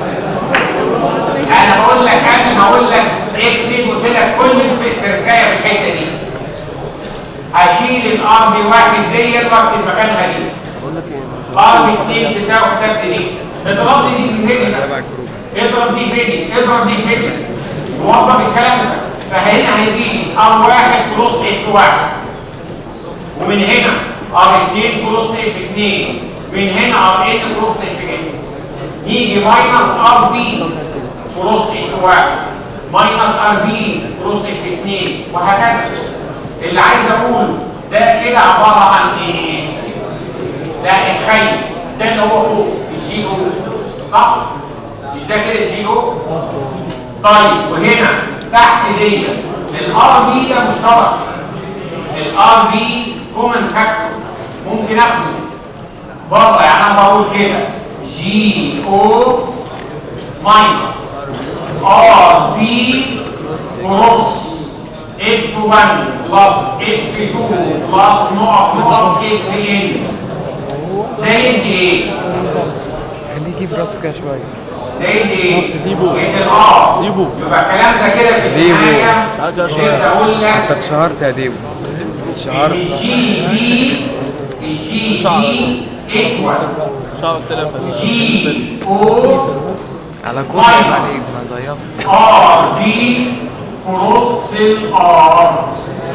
انا بقول لك قبل ما اقول لك اكتب قلت لك كل التركايه في الحته دي هشيل الار بي واحد ديت واكتب مكانها دي بقول لك ايه ار بي اتنين شتاء وكتبت دي اضرب لي دي في هنا تبع الجروب اضرب دي فيدي اضرب دي فيدي ووظف الكلام ده فهنا هيجي ار واحد كروس اف واحد ومن هنا ار اتنين كروس اف اتنين من هنا ار ان كروس اف ان يجي ماينس ار بي كروس اف واحد ماينس ار بي كروس اف اتنين وهكذا اللي عايز اقوله ده كده عباره عن ايه؟ ده الخيل ده اللي هو فوق الجي او صح؟ مش ده كده الجي او؟ طيب وهنا تحت دي الار بي ده مشترك الار بي كومن فاكتور ممكن اخده بره يعني انا بقول كده جي او ماينس ار بي كروس اف 1 بلس اف 2 بلس نقط نقط اف ان ده يدي ايه؟ خليه يجيب راسه كده شويه ده يدي ايه؟ ديبو. يدي الار ديبو. يبقى الكلام ده كده في ديبو. النهايه حاجة قدرت اقول انت لك اتشهرت يا ديبو اتشهرت الجي بي الجي بي ايكوال شعر التلفون جي او على كل اللي عليك ما ضيعت ار دي كروس الار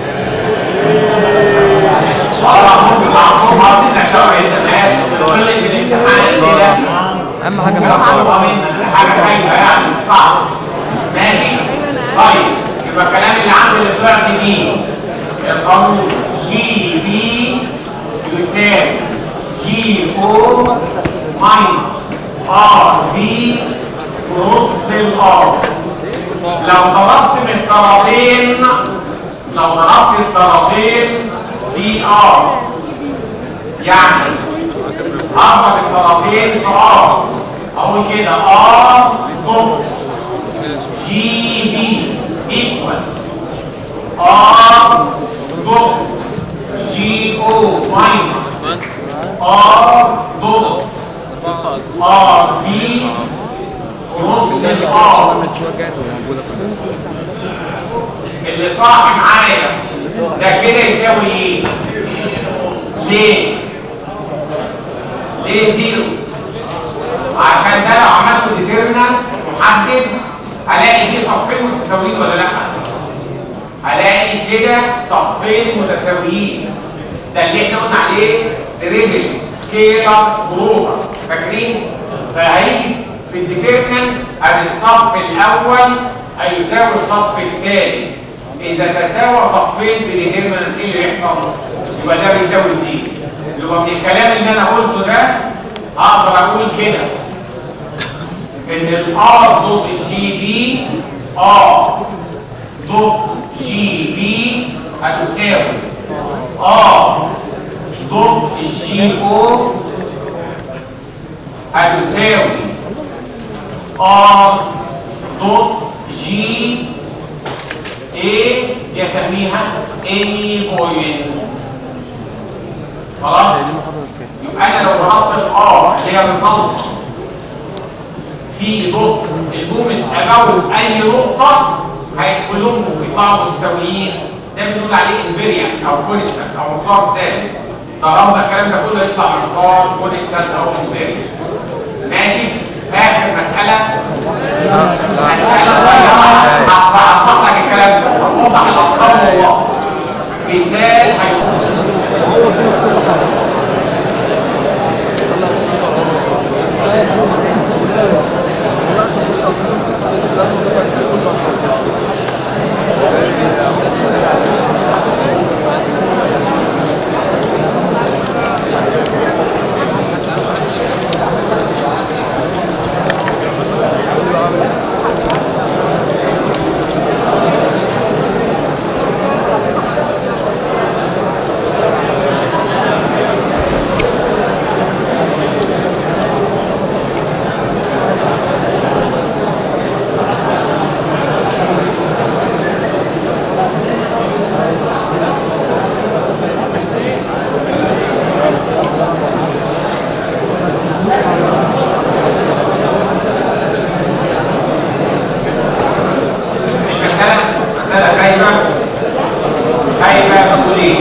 اهم حاجه حاجه النضاره حاجه خايفه يعني صعب ماشي طيب يبقى الكلام اللي عند الاسبوع دي القانون جي بي يساوي جي او ماينس ار بي كروس الار لو ضربت من طرفين لو ضربت الطرفين في ار يعني هضرب الطرفين في ار اقول كده ار نقطة جي بي ايكوال ار نقطة جي او ماينس ار نقطة ار بي ونص الار من السواجات وموجودة كلها اللي صاحي معايا ده كده يساوي ايه ليه ليه زيرو عشان ده لو عملته ديترمينانت محدد هلاقي دي صفين متساويين ولا لا هلاقي كده صفين متساويين ده اللي احنا قلنا عليه دريبل سكيلر بروفر فاكرين فهيجي في الديترمينانت ادي الصف الاول هيساوي الصف الثاني اذا تساوى صفين في الديترمينانت ايه اللي يحصل يبقى ده بيساوي زيرو يبقى من الكلام اللي انا قلته ده اقدر اقول كده ان الار دوت جي بي ار دوت جي بي هتساوي ار دوت جي او هتساوي ار دوت جي ايه يسميها اني بوينت خلاص يبقى انا لو ضربت الار اللي هي الريزلت في نقطه المومنت اباوت اي نقطه هيكلهم يطلعوا متساويين ده بنقول عليه انفيريانت او كونستانت او مقدار ثابت طالما الكلام ده كله يطلع مقدار كونستانت او انفيريانت ماشي اخر مساله مساله صغيره هطبق لك الكلام ده هوضح الارقام والله مثال هيكون المسألة مسألة خايبة خايبة بتقول ايه؟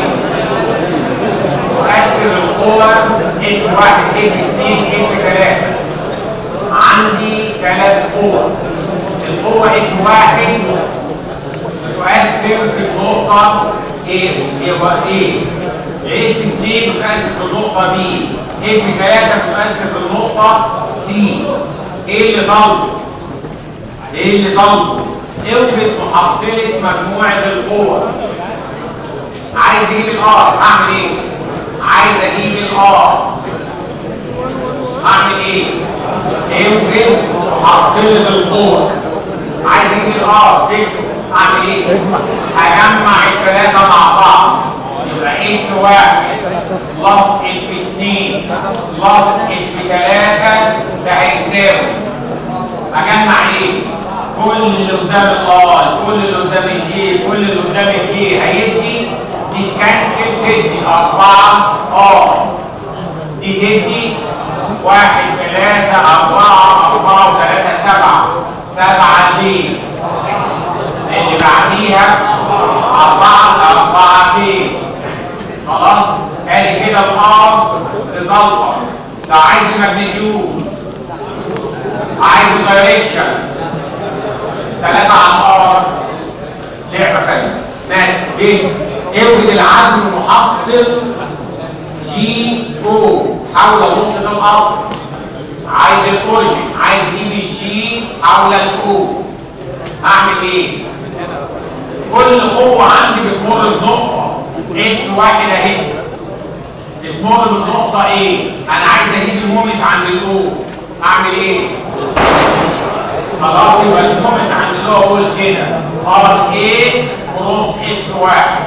تؤثر القوة انت واحد انت اثنين انت ثلاثة عندي ثلاث قوة القوة انت واحد تؤثر في النقطة ايه؟ يبقى ايه؟ انت اثنين تؤثر في النقطة بي انت ثلاثة تؤثر في النقطة سي ايه اللي ضل؟ ايه اللي ضل؟ اوجد محصلة مجموعة القوة عايز اجيب الار هعمل ايه عايز اجيب الار هعمل ايه اوجد محصلة القوة عايز اجيب الار تكتب هعمل ايه هجمع الثلاثة مع بعض يبقى انت واحد بلس انت اتنين بلس انت ثلاثة ده هيساوي اجمع ايه كل اللي قدام الار كل اللي قدام الجي كل اللي قدام الجي هيدي دي كانسل تدي أربعة ار دي تدي واحد ثلاثة أربعة أربعة وثلاثة سبعة سبعة جي اللي بعديها أربعة أربعة جي خلاص ادي كده الار ريزلتر لو عايز الماجنتيود عايز الدايركشن ثلاثة على الأرض لعبة ثانية ماشي ايه اوجد العزم المحصل جي او حول نقطة الأصل عايز الأوريجن عايز تجيب الجي حول الأو هعمل ايه؟ كل قوة عندي بتمر بنقطة انت واحد اهي بتمر بالنقطة ايه؟ أنا عايز أجيب المومنت عند الأو أعمل ايه؟ خلاص يبقى المومنت عند اللي هو اقول كده ار ايه كروس اف واحد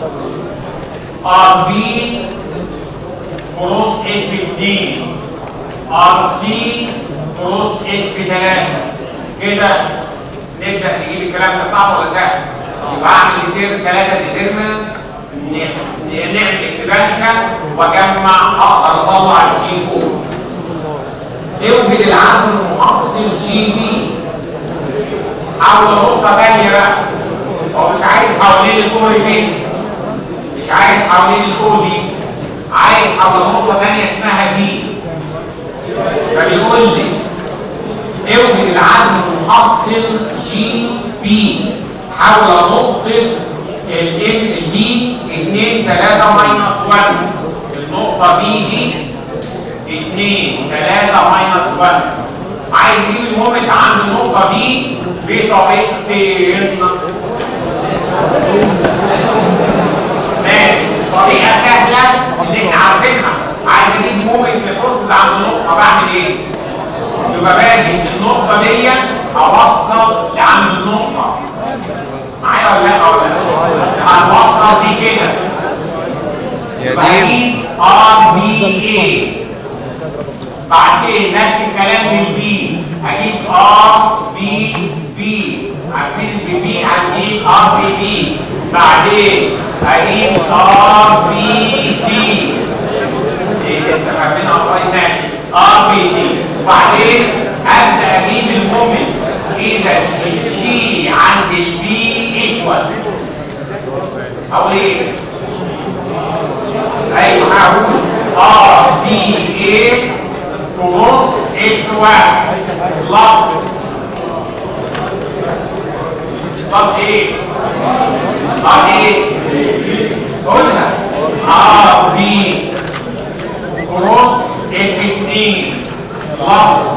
ار بي كروس اف اتنين ار سي كروس اف تلاته كده نبدا نجيب الكلام ده صعب ولا سهل؟ يبقى اعمل ديتير ثلاثه ديترمنت نعمل اكسبانشن واجمع اقدر اطلع السي كود اوجد العزم المحصل جي بي حول نقطه ثانيه بقى هو مش عايز حوالين الكوري فين مش عايز حوالين الكور دي عايز حول نقطه ثانيه اسمها بي فبيقول لي اوجد العزم المحصل جي بي حول نقطه الام البي 2 3 ماينس 1 النقطه بي دي 2 3 ماينس 1 عايز يجيب المومنت عند النقطه دي بطريقتين ماشي طريقه سهله اللي احنا عارفينها عايز اجيب مومنت لفورسز عند النقطه بعمل ايه يبقى باجي من النقطه دي اوصل لعند النقطه معايا ولا لا ولا لا هنوصل دي كده يا يبقى دي هجيب ار بي اي بعدين نفس الكلام للبي هجيب ار بي بي عارفين البي بي هنجيب ار بي بي بعدين هجيب ار بي سي ايه لسه فاهمين اقرا ماشي ار بي سي وبعدين ابدا اجيب المومنت اذا الشي عند البي ايكوال اقول ايه ايوه هقول ار بي اي كروس اف واحد بلس بلس ايه ار ايه قلنا ار بي كروس اف اتنين بلس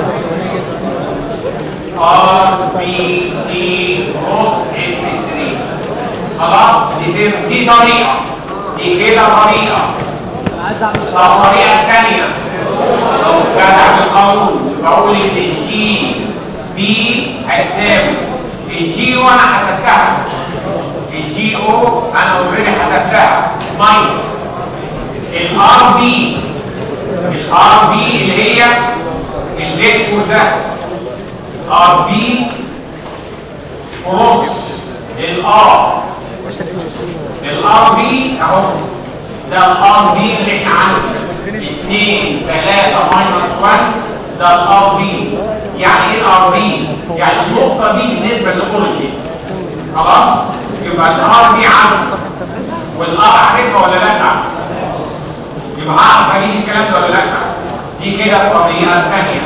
ار بي سي كروس اف 3 خلاص دي دي طريقه دي كده طريقه الطريقه الثانيه كان بالقانون بقول ان الجي بي هتساوي الجي او انا حسبتها الجي او انا اوريدي حسبتها ماينس الار بي الار بي اللي هي الفيكتور ده ار بي كروس الار الار بي اهو ده الار بي اللي احنا عندنا 2 3 ماينس 1 ده الار بي يعني ايه الار بي يعني النقطه دي بالنسبه للاوريجين خلاص يبقى الار بي عندي والار عارفها ولا لا يبقى هعرف اجيب الكلام ده ولا لا دي كده الطريقه الثانيه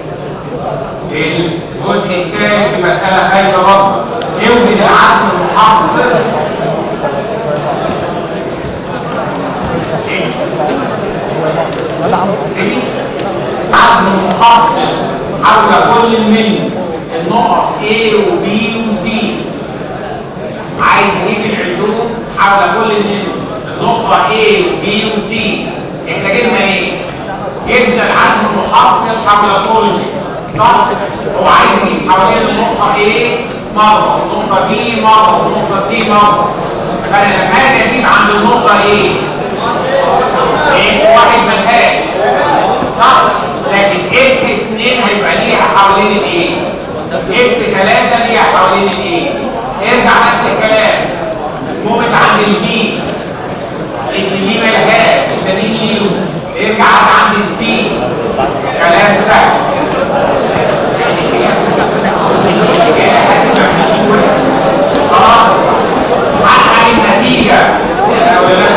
الجزء الثاني في مساله خايفه برضه يوجد العزم المحصل عزم محصل حول كل من النقط A و B و C عايز يجيب العلوم حول كل من النقطة A و B و C احنا جبنا ايه؟ جبنا العزم المحصل حول كل شيء صح؟ هو عايز يجيب حوالين النقطة A مرة والنقطة B مرة والنقطة C مرة فانا لما اجي اجيب عند النقطة A ايه واحد ملهاش صح لكن اف 2 هيبقى ليها حوالين الايه اف 3 ليها حوالين الايه ارجع نفس الكلام المومنت عند البي البي ملهاش الدليل ليه ارجع عند السي كلام سهل خلاص حقق النتيجه ولا لا